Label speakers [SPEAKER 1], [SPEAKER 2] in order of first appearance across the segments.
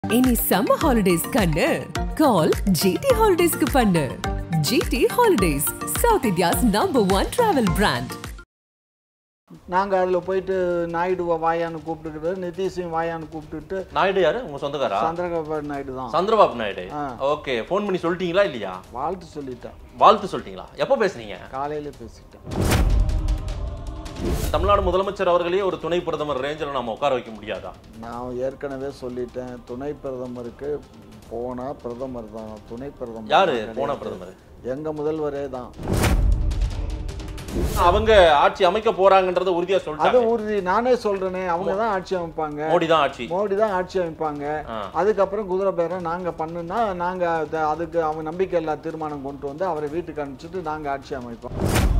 [SPEAKER 1] இனி summer holidays கண்ணு கால் GT ஹாலிடேஸ்க்கு பண்ணு GT Holidays South India's number one travel brand
[SPEAKER 2] நாங்கள் அதில் போயிட்டு நாயுடுவை வாயான்னு கூப்பிட்டுக்கிட்டு நிதிஷையும் வாயான்னு கூப்பிட்டுட்டு
[SPEAKER 3] நாயுடு யாரு உங்க சொந்தக்காரா
[SPEAKER 2] சந்திரபாபு நாயுடு தான்
[SPEAKER 3] சந்திரபாபு நாயுடு
[SPEAKER 2] ஆ.
[SPEAKER 3] ஓகே ஃபோன் பண்ணி சொல்லிட்டீங்களா இல்லையா
[SPEAKER 2] வாழ்த்து சொல்லிட்டேன்
[SPEAKER 3] வாழ்த்து சொல்லிட்டீங்களா எப்போ பேசுனீங்க
[SPEAKER 2] காலையில் பேசிட்டேன்
[SPEAKER 3] தமிழ்நாடு முதலமைச்சர் அவர்களே ஒரு துணை பிரதமர் ரேஞ்சில் நம்ம உட்கார வைக்க முடியாதா
[SPEAKER 2] நான் ஏற்கனவே சொல்லிட்டேன் துணை பிரதமருக்கு போனா பிரதமர் தான் துணை பிரதமர்
[SPEAKER 3] யாரு
[SPEAKER 2] தான்
[SPEAKER 3] போன
[SPEAKER 2] கிடையாது.
[SPEAKER 3] பிரதமர்
[SPEAKER 2] எங்க முதல்வரே தான்
[SPEAKER 3] அவங்க ஆட்சி அமைக்க போறாங்கன்றத உறுதியா
[SPEAKER 2] அது
[SPEAKER 3] சொல்லிட்டாங்க
[SPEAKER 2] உறுதி நானே சொல்றேனே அவங்க தான் ஆட்சி அமைப்பாங்க
[SPEAKER 3] மோடி தான் ஆட்சி
[SPEAKER 2] மோடி தான் ஆட்சி அமைப்பாங்க
[SPEAKER 3] ஆ.
[SPEAKER 2] அதுக்கப்புறம் குதிரை பேரம் நாங்க பண்ணுனா நாங்க அத- அதுக்கு அவங்க நம்பிக்கை இல்லா தீர்மானம் கொண்டு வந்து அவரை வீட்டுக்கு அனுப்பிச்சிட்டு நாங்க ஆட்சி அமைப்போம்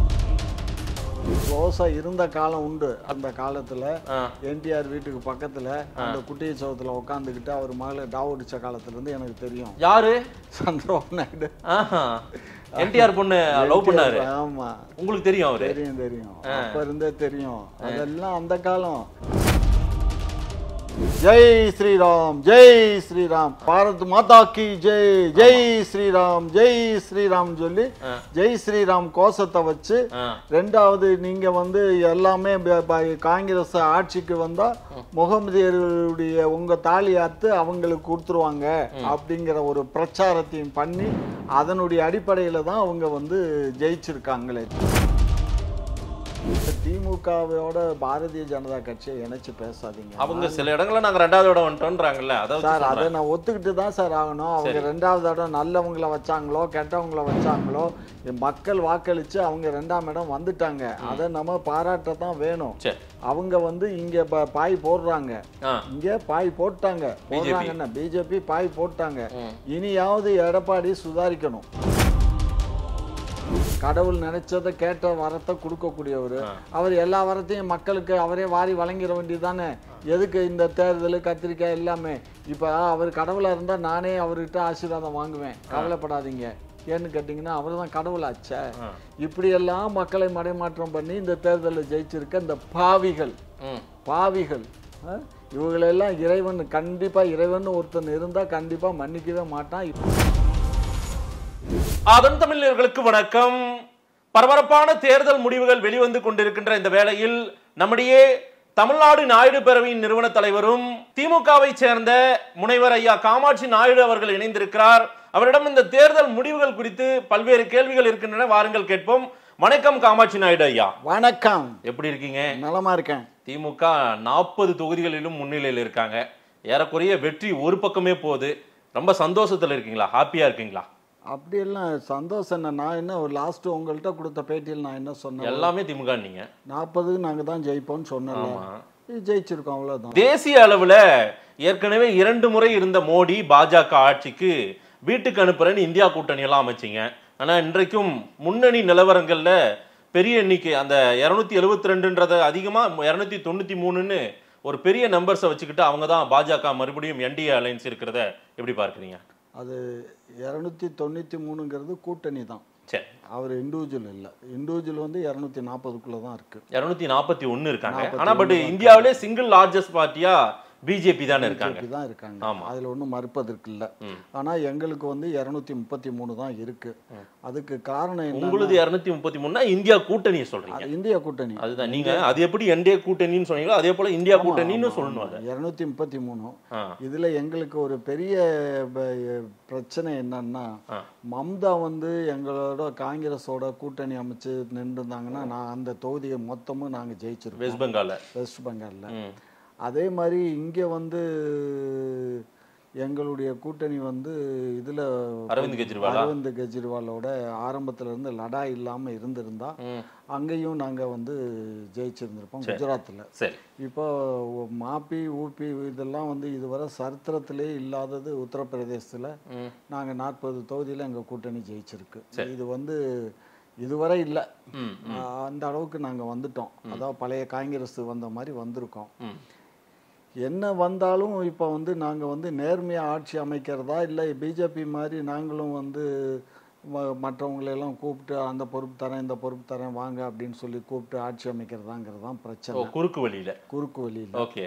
[SPEAKER 2] க்ளோஸா இருந்த காலம் உண்டு அந்த காலத்துல
[SPEAKER 3] ஆ.
[SPEAKER 2] என்டிஆர் வீட்டுக்கு பக்கத்துல அந்த குட்டியை சவத்துல உட்காந்துக்கிட்டு அவர் மகளை டாவடிச்ச காலத்துல இருந்து எனக்கு தெரியும்
[SPEAKER 3] யாரு
[SPEAKER 2] சந்திரபாபு நாயுடு
[SPEAKER 3] ஆஹா என்டிஆர் பொண்ணு லவ் பண்ணாரு
[SPEAKER 2] ஆமா
[SPEAKER 3] உங்களுக்கு தெரியும் அவரு
[SPEAKER 2] தெரியும் தெரியும் அப்ப இருந்தே தெரியும் அதெல்லாம் அந்த காலம் ஜெய் ஸ்ரீராம் ஜெய் ஸ்ரீராம் பாரத் மாதா கி ஜெய் ஜெய் ஸ்ரீராம் ஜெய் ஸ்ரீராம் சொல்லி ஜெய் ஸ்ரீராம் கோஷத்தை வச்சு
[SPEAKER 3] ஆ.
[SPEAKER 2] ரெண்டாவது நீங்க வந்து எல்லாமே ப- ப- காங்கிரஸ் ஆட்சிக்கு வந்தா முகமதியருடைய உங்க தாலி அத்து அவங்களுக்கு கொடுத்துருவாங்க அப்படிங்கிற ஒரு பிரச்சாரத்தையும் பண்ணி அதனுடைய அடிப்படையில தான் அவங்க வந்து ஜெயிச்சிருக்காங்களே திமுகவோட பாரதிய ஜனதா கட்சியை இணைச்சு பேசாதீங்க
[SPEAKER 3] அவங்க சில இடங்கள்ல நாங்க ரெண்டாவது இடம் வந்துட்டோன்றாங்கல்ல அதாவது
[SPEAKER 2] சார் அதை நான் ஒத்துக்கிட்டு தான் சார் ஆகணும் அவங்க ரெண்டாவது இடம் நல்லவங்கள வச்சாங்களோ கெட்டவங்கள வச்சாங்களோ மக்கள் வாக்களிச்சு அவங்க ரெண்டாம் இடம் வந்துட்டாங்க அதை நம்ம பாராட்ட தான் வேணும்
[SPEAKER 3] சரி
[SPEAKER 2] அவங்க வந்து இங்க ப- பாய் போடுறாங்க
[SPEAKER 3] ஆ
[SPEAKER 2] இங்க பாய் போட்டாங்க போடுறாங்க என்ன பிஜேபி பாய் போட்டாங்க இனியாவது எடப்பாடி சுதாரிக்கணும் கடவுள் நினைச்சதை கேட்ட வரத்தை கொடுக்கக்கூடியவர் அவர் எல்லா வரத்தையும் மக்களுக்கு அவரே வாரி வழங்கிட வேண்டியதானே எதுக்கு இந்த தேர்தல் கத்திரிக்காய் எல்லாமே இப்போ அவர் கடவுளாக இருந்தால் நானே அவர்கிட்ட ஆசீர்வாதம் வாங்குவேன் கவலைப்படாதீங்க ஏன்னு கேட்டிங்கன்னா அவர் தான் கடவுளாச்சே இப்படியெல்லாம் மக்களை மடைமாற்றம் பண்ணி இந்த தேர்தலில் ஜெயிச்சிருக்க இந்த பாவிகள்
[SPEAKER 3] ம்
[SPEAKER 2] பாவிகள் ஆ? இவங்களெல்லாம் இறைவன் கண்டிப்பா இறைவன் ஒருத்தன் இருந்தா கண்டிப்பா மன்னிக்கவே மாட்டான்
[SPEAKER 3] அதன் தமிழர்களுக்கு வணக்கம் பரபரப்பான தேர்தல் முடிவுகள் வெளிவந்து கொண்டிருக்கின்ற இந்த வேளையில் நம்முடைய தமிழ்நாடு நாயுடு பேரவையின் நிறுவன தலைவரும் திமுகவை சேர்ந்த முனைவர் ஐயா காமாட்சி நாயுடு அவர்கள் இணைந்திருக்கிறார் அவரிடம் இந்த தேர்தல் முடிவுகள் குறித்து பல்வேறு கேள்விகள் இருக்கின்றன வாருங்கள் கேட்போம் வணக்கம் காமாட்சி நாயுடு ஐயா
[SPEAKER 2] வணக்கம்
[SPEAKER 3] எப்படி இருக்கீங்க
[SPEAKER 2] நலமா இருக்கேன்
[SPEAKER 3] திமுக நாற்பது தொகுதிகளிலும் முன்னிலையில் இருக்காங்க ஏறக்குறைய வெற்றி ஒரு பக்கமே போகுது ரொம்ப சந்தோஷத்துல இருக்கீங்களா ஹாப்பியா இருக்கீங்களா
[SPEAKER 2] அப்படியெல்லாம் சந்தோஷம் என்ன நான் என்ன ஒரு லாஸ்ட் உங்கள்கிட்ட கொடுத்த பேட்டியில் நான் என்ன சொன்னேன்
[SPEAKER 3] எல்லாமே திமுக நீங்க
[SPEAKER 2] நாற்பது நாங்க தான் ஜெயிப்போம்னு சொன்னேன்
[SPEAKER 3] ஆமா
[SPEAKER 2] ஜெயிச்சிருக்கோம் அவ்வளவுதான்
[SPEAKER 3] தேசிய அளவுல ஏற்கனவே இரண்டு முறை இருந்த மோடி பாஜக ஆட்சிக்கு வீட்டுக்கு அனுப்புறேன்னு இந்தியா கூட்டணி எல்லாம் அமைச்சிங்க ஆனா இன்றைக்கும் முன்னணி நிலவரங்கள்ல பெரிய எண்ணிக்கை அந்த இருநூத்தி எழுபத்தி ரெண்டுன்றத அதிகமா இருநூத்தி தொண்ணூத்தி மூணுன்னு ஒரு பெரிய நம்பர்ஸை வச்சுக்கிட்டு அவங்க தான் பாஜக மறுபடியும் என்டிஏ அலைன்ஸ் இருக்கிறத எப்படி பார்க்குறீங்க
[SPEAKER 2] அது இரநூத்தி தொண்ணூற்றி மூணுங்கிறது கூட்டணி தான்
[SPEAKER 3] சரி
[SPEAKER 2] அவர் இண்டிவிஜுவல் இல்லை இண்டிவிஜுவல் வந்து இரநூத்தி நாற்பதுக்குள்ளே தான் இருக்கு
[SPEAKER 3] இருநூத்தி நாற்பத்தி ஒன்னு இருக்காங்க
[SPEAKER 2] 41
[SPEAKER 3] ஆனா பட் இந்தியாவிலே சிங்கிள் லார்ஜஸ்ட் பார்ட்டியா பிஜேபி தானே இருக்காங்க
[SPEAKER 2] BJP தான் இருக்காங்க
[SPEAKER 3] ஆமா.
[SPEAKER 2] அதுல ஒன்றும் மறுப்பதற்கு இல்லை
[SPEAKER 3] ம்.
[SPEAKER 2] ஆனா எங்களுக்கு வந்து இரநூத்தி முப்பத்தி மூணு தான் இருக்கு அதுக்கு காரணம் என்ன
[SPEAKER 3] உங்களுது இருநூத்தி முப்பத்தி மூணுனா இந்தியா கூட்டணியை சொல்றீங்க
[SPEAKER 2] இந்திய கூட்டணி
[SPEAKER 3] அதுதான் நீங்க அது எப்படி என்டிஏ கூட்டணின்னு சொன்னீங்களோ அதே போல இந்தியா கூட்டணின்னு சொல்லணும் அதை
[SPEAKER 2] இரநூத்தி முப்பத்தி மூணு
[SPEAKER 3] ஆ.
[SPEAKER 2] இதுல எங்களுக்கு ஒரு பெரிய ப- பிரச்சனை என்னன்னா
[SPEAKER 3] ஆ.
[SPEAKER 2] மம்தா வந்து எங்களோட காங்கிரஸோட கூட்டணி அமைச்சு நின்றுருந்தாங்கன்னா நான் அந்த தொகுதியை மொத்தமும் நாங்க ஜெயிச்சிருக்கோம்
[SPEAKER 3] வெஸ்ட் பெங்கால்ல
[SPEAKER 2] வெஸ்ட் பெங்கால்ல
[SPEAKER 3] ம்.
[SPEAKER 2] அதே மாதிரி இங்க வந்து எங்களுடைய கூட்டணி வந்து இதுல
[SPEAKER 3] அரவிந்த் கெஜ்ரிவாலா
[SPEAKER 2] அரவிந்த் கெஜ்ரிவாலோட ஆரம்பத்துல இருந்து லடா இல்லாம இருந்திருந்தா
[SPEAKER 3] ம்.
[SPEAKER 2] அங்கேயும் நாங்க வந்து ஜெயிச்சிருந்திருப்போம் குஜராத்தில்
[SPEAKER 3] சரி
[SPEAKER 2] இப்போ மாப்பி ஊபி இதெல்லாம் வந்து இதுவரை சரித்திரத்திலே இல்லாதது உத்தரப்பிரதேசத்தில்
[SPEAKER 3] ம்.
[SPEAKER 2] நாங்கள் நாற்பது தொகுதியில் எங்கள் கூட்டணி ஜெயிச்சிருக்கு இது வந்து இதுவரை இல்லை
[SPEAKER 3] ம்.
[SPEAKER 2] அந்த அளவுக்கு நாங்கள் வந்துட்டோம் அதாவது பழைய காங்கிரஸ் வந்த மாதிரி வந்திருக்கோம்
[SPEAKER 3] ம்.
[SPEAKER 2] என்ன வந்தாலும் இப்போ வந்து நாங்கள் வந்து நேர்மையாக ஆட்சி அமைக்கிறதா இல்லை பிஜேபி மாதிரி நாங்களும் வந்து ம- மற்றவங்களெல்லாம் கூப்பிட்டு அந்த பொறுப்பு தரேன் இந்த பொறுப்பு தரேன் வாங்க அப்படின்னு சொல்லி கூப்பிட்டு ஆட்சி அமைக்கிறதாங்கிறது தான்
[SPEAKER 3] ஓ
[SPEAKER 2] பிரச்சனை
[SPEAKER 3] குறுக்கு வழியில
[SPEAKER 2] குறுக்கு வழியில்
[SPEAKER 3] ஓகே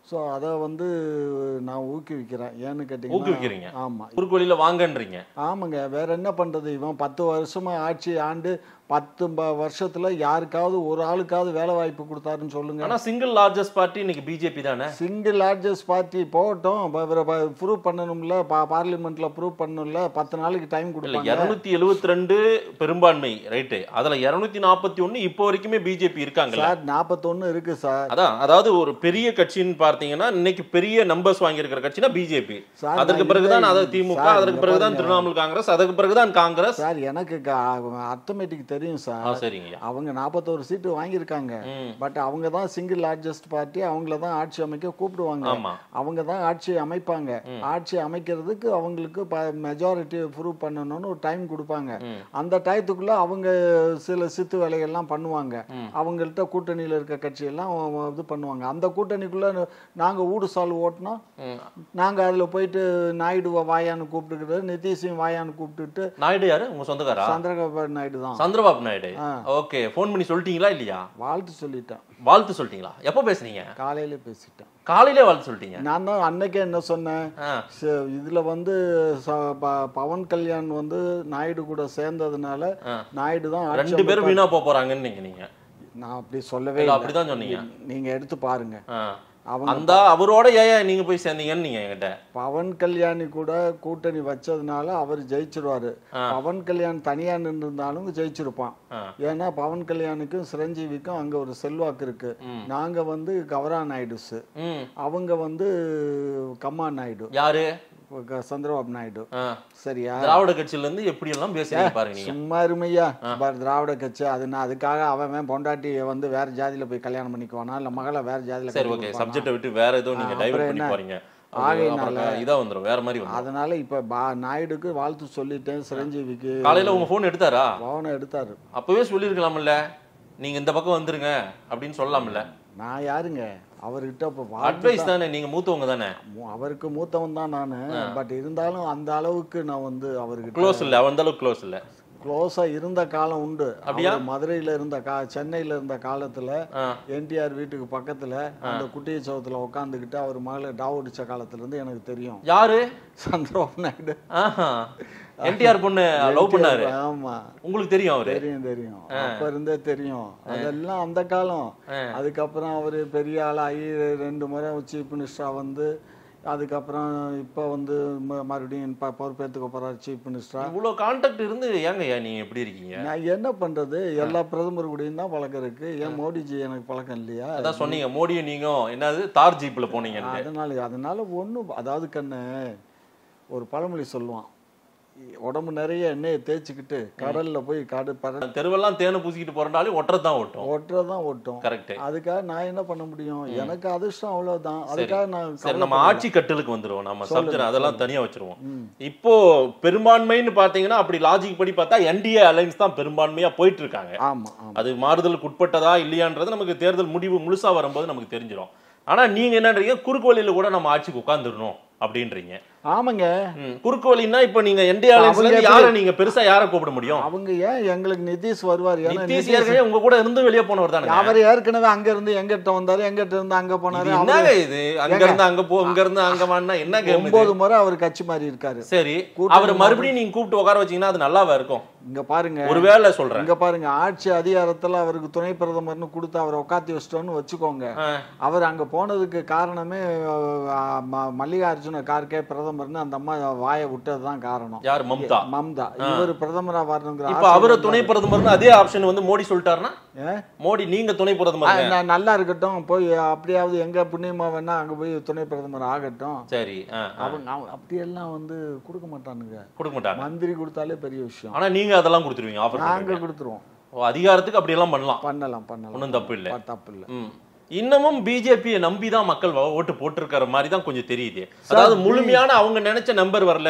[SPEAKER 2] ஸோ அதை வந்து நான் ஊக்குவிக்கிறேன் ஏன்னு கேட்டிங்கன்னா
[SPEAKER 3] ஊக்குவிக்கிறீங்க
[SPEAKER 2] ஆமாம்
[SPEAKER 3] குறுக்கு வழியில வாங்கன்றீங்க
[SPEAKER 2] ஆமாங்க வேற என்ன பண்றது இவன் பத்து வருஷமா ஆட்சி ஆண்டு பத்து ப- வருஷத்துல யாருக்காவது ஒரு ஆளுக்காவது வேலை வாய்ப்பு கொடுத்தாருன்னு சொல்லுங்க
[SPEAKER 3] ஆனா சிங்கிள் லார்ஜஸ்ட் பார்ட்டி இன்னைக்கு பிஜேபி தானே
[SPEAKER 2] சிங்கிள் லார்ஜஸ்ட் பார்ட்டி போகட்டும் ப்ரூவ் பண்ணணும்ல பா பார்லிமெண்ட்ல ப்ரூவ் பண்ணணும்ல பத்து நாளைக்கு டைம்
[SPEAKER 3] இல்ல
[SPEAKER 2] கொடுப்பாங்க
[SPEAKER 3] இருநூத்தி எழுவத்தி ரெண்டு பெரும்பான்மை ரைட்டு அதுல இருநூத்தி நாற்பத்தி ஒண்ணு இப்போ வரைக்குமே பிஜேபி இருக்காங்கல்ல
[SPEAKER 2] சார் நாற்பத்தொன்னு இருக்கு சார்
[SPEAKER 3] அதான் அதாவது ஒரு பெரிய கட்சின்னு பார்த்தீங்கன்னா இன்னைக்கு பெரிய நம்பர்ஸ் வாங்கியிருக்கிற கட்சினா பிஜேபி
[SPEAKER 2] சார்,
[SPEAKER 3] அதற்கு
[SPEAKER 2] நான்
[SPEAKER 3] பிறகுதான்
[SPEAKER 2] இல்லை,
[SPEAKER 3] அதாவது திமுக
[SPEAKER 2] சார்,
[SPEAKER 3] அதற்கு
[SPEAKER 2] இங்க
[SPEAKER 3] பிறகுதான்
[SPEAKER 2] பாருங்க.
[SPEAKER 3] திரிணாமுல் காங்கிரஸ் அதற்கு பிறகுதான் காங்கிரஸ்
[SPEAKER 2] சார் எனக்கு அர்த்தமேட்டிக் தெரியும்
[SPEAKER 3] ஆ
[SPEAKER 2] சார்
[SPEAKER 3] சரிங்கய்யா
[SPEAKER 2] அவங்க நாற்பத்தோரு சீட்டு வாங்கியிருக்காங்க
[SPEAKER 3] ம்
[SPEAKER 2] பட் அவங்க தான் சிங்கிள் லார்ஜஸ்ட் பார்ட்டி அவங்கள தான் ஆட்சி அமைக்க கூப்பிடுவாங்க
[SPEAKER 3] ஆமா
[SPEAKER 2] அவங்க தான் ஆட்சி அமைப்பாங்க ஆட்சி அமைக்கிறதுக்கு அவங்களுக்கு மெஜாரிட்டி ப்ரூவ் பண்ணணும்னு ஒரு டைம் கொடுப்பாங்க
[SPEAKER 3] ம்.
[SPEAKER 2] அந்த டயத்துக்குள்ள அவங்க சில சித்து வேலைகள்லாம் பண்ணுவாங்க
[SPEAKER 3] ம்.
[SPEAKER 2] அவங்கள்ட்ட கூட்டணியில் இருக்க கட்சியெல்லாம் அவ- இது பண்ணுவாங்க அந்த கூட்டணிக்குள்ள நாங்க ஊடு சால் ஓட்டினா
[SPEAKER 3] ம்.
[SPEAKER 2] நாங்க அதுல போயிட்டு நாயுடுவை வாயான்னு கூப்பிட்டுக்கிட்டு நிதிஷையும் வாயான்னு கூப்பிட்டுட்டு
[SPEAKER 3] நாயுடு யாரு உங்க சொந்தக்காரா
[SPEAKER 2] சந்திரபாபு நாயுடு தான்
[SPEAKER 3] சந்திரபாபு நாயுடு
[SPEAKER 2] ஆ.
[SPEAKER 3] ஓகே ஃபோன் பண்ணி சொல்லிட்டீங்களா இல்லையா
[SPEAKER 2] வாழ்த்து சொல்லிட்டேன்
[SPEAKER 3] வாழ்த்து சொல்லிட்டீங்களா எப்போ பேசுனீங்க
[SPEAKER 2] காலையில பேசிட்டேன்
[SPEAKER 3] காலையிலே வாழ்த்து சொல்லிட்டீங்க
[SPEAKER 2] நான் தான் அன்னைக்கே என்ன சொன்னேன்
[SPEAKER 3] ஆ
[SPEAKER 2] ச- இதுல வந்து ச- ப- பவன் கல்யாண் வந்து நாயுடு கூட சேர்ந்ததுனால
[SPEAKER 3] ஆ.
[SPEAKER 2] நாயுடு தான் ஆட்சி
[SPEAKER 3] ரெண்டு பேரும் வீணா போக போறாங்கன்னு நீங்க நீங்க
[SPEAKER 2] நான் அப்படி சொல்லவே
[SPEAKER 3] இல்ல
[SPEAKER 2] இல்லை
[SPEAKER 3] அப்படிதான் சொன்னீங்க
[SPEAKER 2] நீங்க எடுத்து பாருங்க
[SPEAKER 3] ஆ.
[SPEAKER 2] அவங்க
[SPEAKER 3] அந்த அவரோட ஏன் நீங்க போய் சேர்ந்தீங்கன்னு நீங்க என்கிட்ட
[SPEAKER 2] பவன் கல்யாணி கூட கூட்டணி வச்சதுனால அவர் ஜெயிச்சிருவாரு
[SPEAKER 3] ஆ.
[SPEAKER 2] பவன் கல்யாண் தனியா நின்றுருந்தாலும் ஜெயிச்சிருப்பான்
[SPEAKER 3] ஆ.
[SPEAKER 2] ஏன்னா பவன் கல்யாணுக்கும் சிரஞ்சீவிக்கும் அங்க ஒரு செல்வாக்கு இருக்கு
[SPEAKER 3] ம்.
[SPEAKER 2] நாங்க வந்து கவரா நாயுடுஸ்
[SPEAKER 3] ம்
[SPEAKER 2] அவங்க வந்து கம்மா நாயுடு
[SPEAKER 3] யாரு
[SPEAKER 2] க- சந்திரபாபு நாயுடு
[SPEAKER 3] ஆ.
[SPEAKER 2] சரியா
[SPEAKER 3] திராவிட கட்சியில இருந்து எப்படி எல்லாம் பேசுறீங்க பாருங்க நீங்க
[SPEAKER 2] சும்மா இருமையா பாரு, திராவிட கட்சி அது நான் அதுக்காக அவன் அவன் பொண்டாட்டியை வந்து வேற ஜாதியில போய் கல்யாணம் பண்ணிக்குவானா இல்ல மகளை வேற ஜாதியில
[SPEAKER 3] சரி
[SPEAKER 2] கட்டி
[SPEAKER 3] ஓகே
[SPEAKER 2] கொடுப்பானா?
[SPEAKER 3] சப்ஜெக்டை விட்டு வேற ஏதோ நீங்க
[SPEAKER 2] ஆ,
[SPEAKER 3] டைவர்ட்
[SPEAKER 2] அப்புறம்
[SPEAKER 3] பண்ணி
[SPEAKER 2] என்ன?
[SPEAKER 3] போறீங்க அது
[SPEAKER 2] ஆகையினால-
[SPEAKER 3] அப்புறம் இதா வந்துரும் வேற மாதிரி வந்துரும்
[SPEAKER 2] அதனால இப்ப பா- நாயுடுக்கு வாழ்த்து சொல்லிட்டேன் சிரஞ்சீவிக்கு
[SPEAKER 3] காலையில உங்க போன் எடுத்தாரா
[SPEAKER 2] பவனை எடுத்தாரு
[SPEAKER 3] அப்பவே சொல்லியிருக்கலாம்ல நீங்க இந்த பக்கம் வந்துருங்க அப்படின்னு சொல்லலாம்ல
[SPEAKER 2] நான் யாருங்க அவர்கிட்ட இப்ப வாழ்த்து
[SPEAKER 3] அட்வைஸ் தானே நீங்க மூத்தவங்க தானே
[SPEAKER 2] மூ- அவருக்கு மூத்தவன் தான் நானு பட் இருந்தாலும் அந்த அளவுக்கு நான் வந்து அவர்கிட்ட
[SPEAKER 3] க்ளோஸ் இல்ல அவன் அந்த அளவுக்கு க்ளோஸ் இல்ல
[SPEAKER 2] க்ளோஸா இருந்த காலம் உண்டு
[SPEAKER 3] அப்படியா?
[SPEAKER 2] அவர் மதுரையில இருந்த கா சென்னையில இருந்த காலத்துல
[SPEAKER 3] ஆ.
[SPEAKER 2] என்டிஆர் வீட்டுக்கு பக்கத்துல அந்த குட்டிய சவத்துல உட்காந்துக்கிட்டு அவர் மகளை டாவ் அடிச்ச காலத்துல இருந்து எனக்கு தெரியும்
[SPEAKER 3] யாரு
[SPEAKER 2] சந்திரபாபு நாயுடு
[SPEAKER 3] ஆஹா என்டிஆர் பொண்ணு லவ் பண்ணாரு
[SPEAKER 2] ஆமா
[SPEAKER 3] உங்களுக்கு தெரியும் அவரு
[SPEAKER 2] தெரியும் தெரியும் அப்ப இருந்தே தெரியும் அதெல்லாம் அந்த காலம் அதுக்கப்புறம் அவரு பெரிய ஆளாகி ரெண்டு முறை சீஃப் மினிஸ்டரா வந்து அதுக்கப்புறம் இப்ப வந்து ம- மறுபடியும் இப்ப பொறுப்பேற்றுக்க போறாரு சீஃப் மினிஸ்டரா
[SPEAKER 3] இவ்வளவு கான்டாக்ட் இருந்து ஏங்க ஏன் நீங்க எப்படி இருக்கீங்க
[SPEAKER 2] நான் என்ன பண்றது எல்லா பிரதமர் கூடயும் தான் பழக்கம் இருக்கு ஏன் மோடிஜி எனக்கு பழக்கம் இல்லையா
[SPEAKER 3] அதான் சொன்னீங்க மோடியும் நீங்க என்னது தார் ஜீப்ல போனீங்க
[SPEAKER 2] அதனால அதனால ஒண்ணும் அதாவது கண்ணு ஒரு பழமொழி சொல்லுவான் உடம்பு நிறைய எண்ணெயை தேய்ச்சிக்கிட்டு கடல்ல போய் காடு பர
[SPEAKER 3] தெருவெல்லாம் தேனை பூசிக்கிட்டு போறனாலே ஒட்டுறதுதான் ஓட்டும்
[SPEAKER 2] ஒட்டுறதான் ஒட்டும்
[SPEAKER 3] கரெக்ட்
[SPEAKER 2] அதுக்காக நான் என்ன பண்ண முடியும் எனக்கு அதிர்ஷ்டம் அவ்வளவுதான் அதுக்காக நான்
[SPEAKER 3] சரி நம்ம
[SPEAKER 2] கவலைப்படல.
[SPEAKER 3] ஆட்சி கட்டலுக்கு வந்துருவோம் நம்ம
[SPEAKER 2] சொல்லுங்க,
[SPEAKER 3] சப்ஜெக்ட் அதெல்லாம் தனியா வச்சிருவோம்
[SPEAKER 2] ம்.
[SPEAKER 3] இப்போ பெரும்பான்மைன்னு பாத்தீங்கன்னா அப்படி லாஜிக் படி பார்த்தா என்டிஏ அலைன்ஸ் தான் பெரும்பான்மையா போயிட்டு இருக்காங்க
[SPEAKER 2] ஆமா ஆமா
[SPEAKER 3] அது மாறுதலுக்கு உட்பட்டதா இல்லையான்றது நமக்கு தேர்தல் முடிவு முழுசா வரும்போது நமக்கு தெரிஞ்சிடும் ஆனா நீங்க என்னன்றீங்க குறுக்கு வழியில கூட நம்ம ஆட்சிக்கு உட்காந்துடணும் அப்படின்றீங்க
[SPEAKER 2] ஆமாங்க
[SPEAKER 3] ம், குறுக்கு வழின்னா இப்ப நீங்க என்டிஏ அலைன்ஸ்ல
[SPEAKER 2] அவங்க
[SPEAKER 3] இருந்து யாரை நீங்க பெருசா யாரை கூப்பிட முடியும்
[SPEAKER 2] அவங்க ஏன் எங்களுக்கு நிதிஷ் வருவார் ஏன்னா
[SPEAKER 3] நிதிஷ்
[SPEAKER 2] நிதிஷ்
[SPEAKER 3] ஏற்கனவே உங்க கூட இருந்து வெளியே போனவர் தானே
[SPEAKER 2] அவர் ஏற்கனவே அங்க இருந்து எங்கிட்ட வந்தாரு எங்கிட்ட இருந்து அங்க போனாரு அவரு
[SPEAKER 3] என்னங்க இது அங்க இருந்து அங்க போ இங்க இருந்து அங்க வான்னா என்ன கேம் இது
[SPEAKER 2] ஒன்பது முறை அவர் கட்சி மாறி இருக்காரு
[SPEAKER 3] சரி
[SPEAKER 2] கூட்டணி
[SPEAKER 3] அவர் மறுபடியும் நீங்க கூப்பிட்டு உட்கார வச்சீங்கன்னா அது நல்லாவா இருக்கும்
[SPEAKER 2] இங்க பாருங்க
[SPEAKER 3] ஒருவேளை சொல்றேன்
[SPEAKER 2] இங்க பாருங்க ஆட்சி அதிகாரத்துல அவருக்கு துணை பிரதமர்னு கொடுத்து அவரை உட்காத்தி வச்சிட்டோம்னு வச்சுக்கோங்க
[SPEAKER 3] ஆ.
[SPEAKER 2] அவர் அங்க போனதுக்கு காரணமே அஹ், ம- மல்லிகார்ஜுன கார்கே பிரதமர்னு அந்த அம்மா வாயை விட்டதுதான் காரணம்
[SPEAKER 3] யார் மம்தா
[SPEAKER 2] மம்தா இவர் பிரதமரா வரணுங்கிற
[SPEAKER 3] இப்ப
[SPEAKER 2] ஆசை
[SPEAKER 3] அவரை
[SPEAKER 2] இருந்தாரு.
[SPEAKER 3] துணை பிரதமர்னு அதே ஆப்ஷன் வந்து மோடி சொல்லிட்டாருன்னா
[SPEAKER 2] ஏ?
[SPEAKER 3] மோடி நீங்க துணை
[SPEAKER 2] ஆ,
[SPEAKER 3] பிரதமர்
[SPEAKER 2] நான் நல்லா இருக்கட்டும் போய் அப்படியாவது எங்க புண்ணியமா வேணா அங்க போய் துணை பிரதமர் ஆகட்டும்
[SPEAKER 3] சரி ஆ, ஆ.
[SPEAKER 2] அவங்க அவங்க அப்படியெல்லாம் வந்து கொடுக்க மாட்டானுங்க
[SPEAKER 3] கொடுக்க மாட்டாங்க
[SPEAKER 2] மந்திரி கொடுத்தாலே பெரிய விஷயம்
[SPEAKER 3] ஆனா நீங்க அதெல்லாம் கொடுத்துருவீங்க ஆஃபர்
[SPEAKER 2] நாங்க கொடுத்துருவோம்
[SPEAKER 3] அதிகாரத்துக்கு அப்படி எல்லாம் பண்ணலாம்
[SPEAKER 2] பண்ணலாம் பண்ணலாம்
[SPEAKER 3] ஒண்ணும் தப்பு இல்ல
[SPEAKER 2] ப- தப்பு இல்ல
[SPEAKER 3] ம். இன்னமும் பிஜேபியை நம்பி தான் மக்கள் வ- ஓட்டு போட்டிருக்கிற மாதிரி தான் கொஞ்சம் தெரியுது அதாவது முழுமையான அவங்க நினைச்ச நம்பர் வரல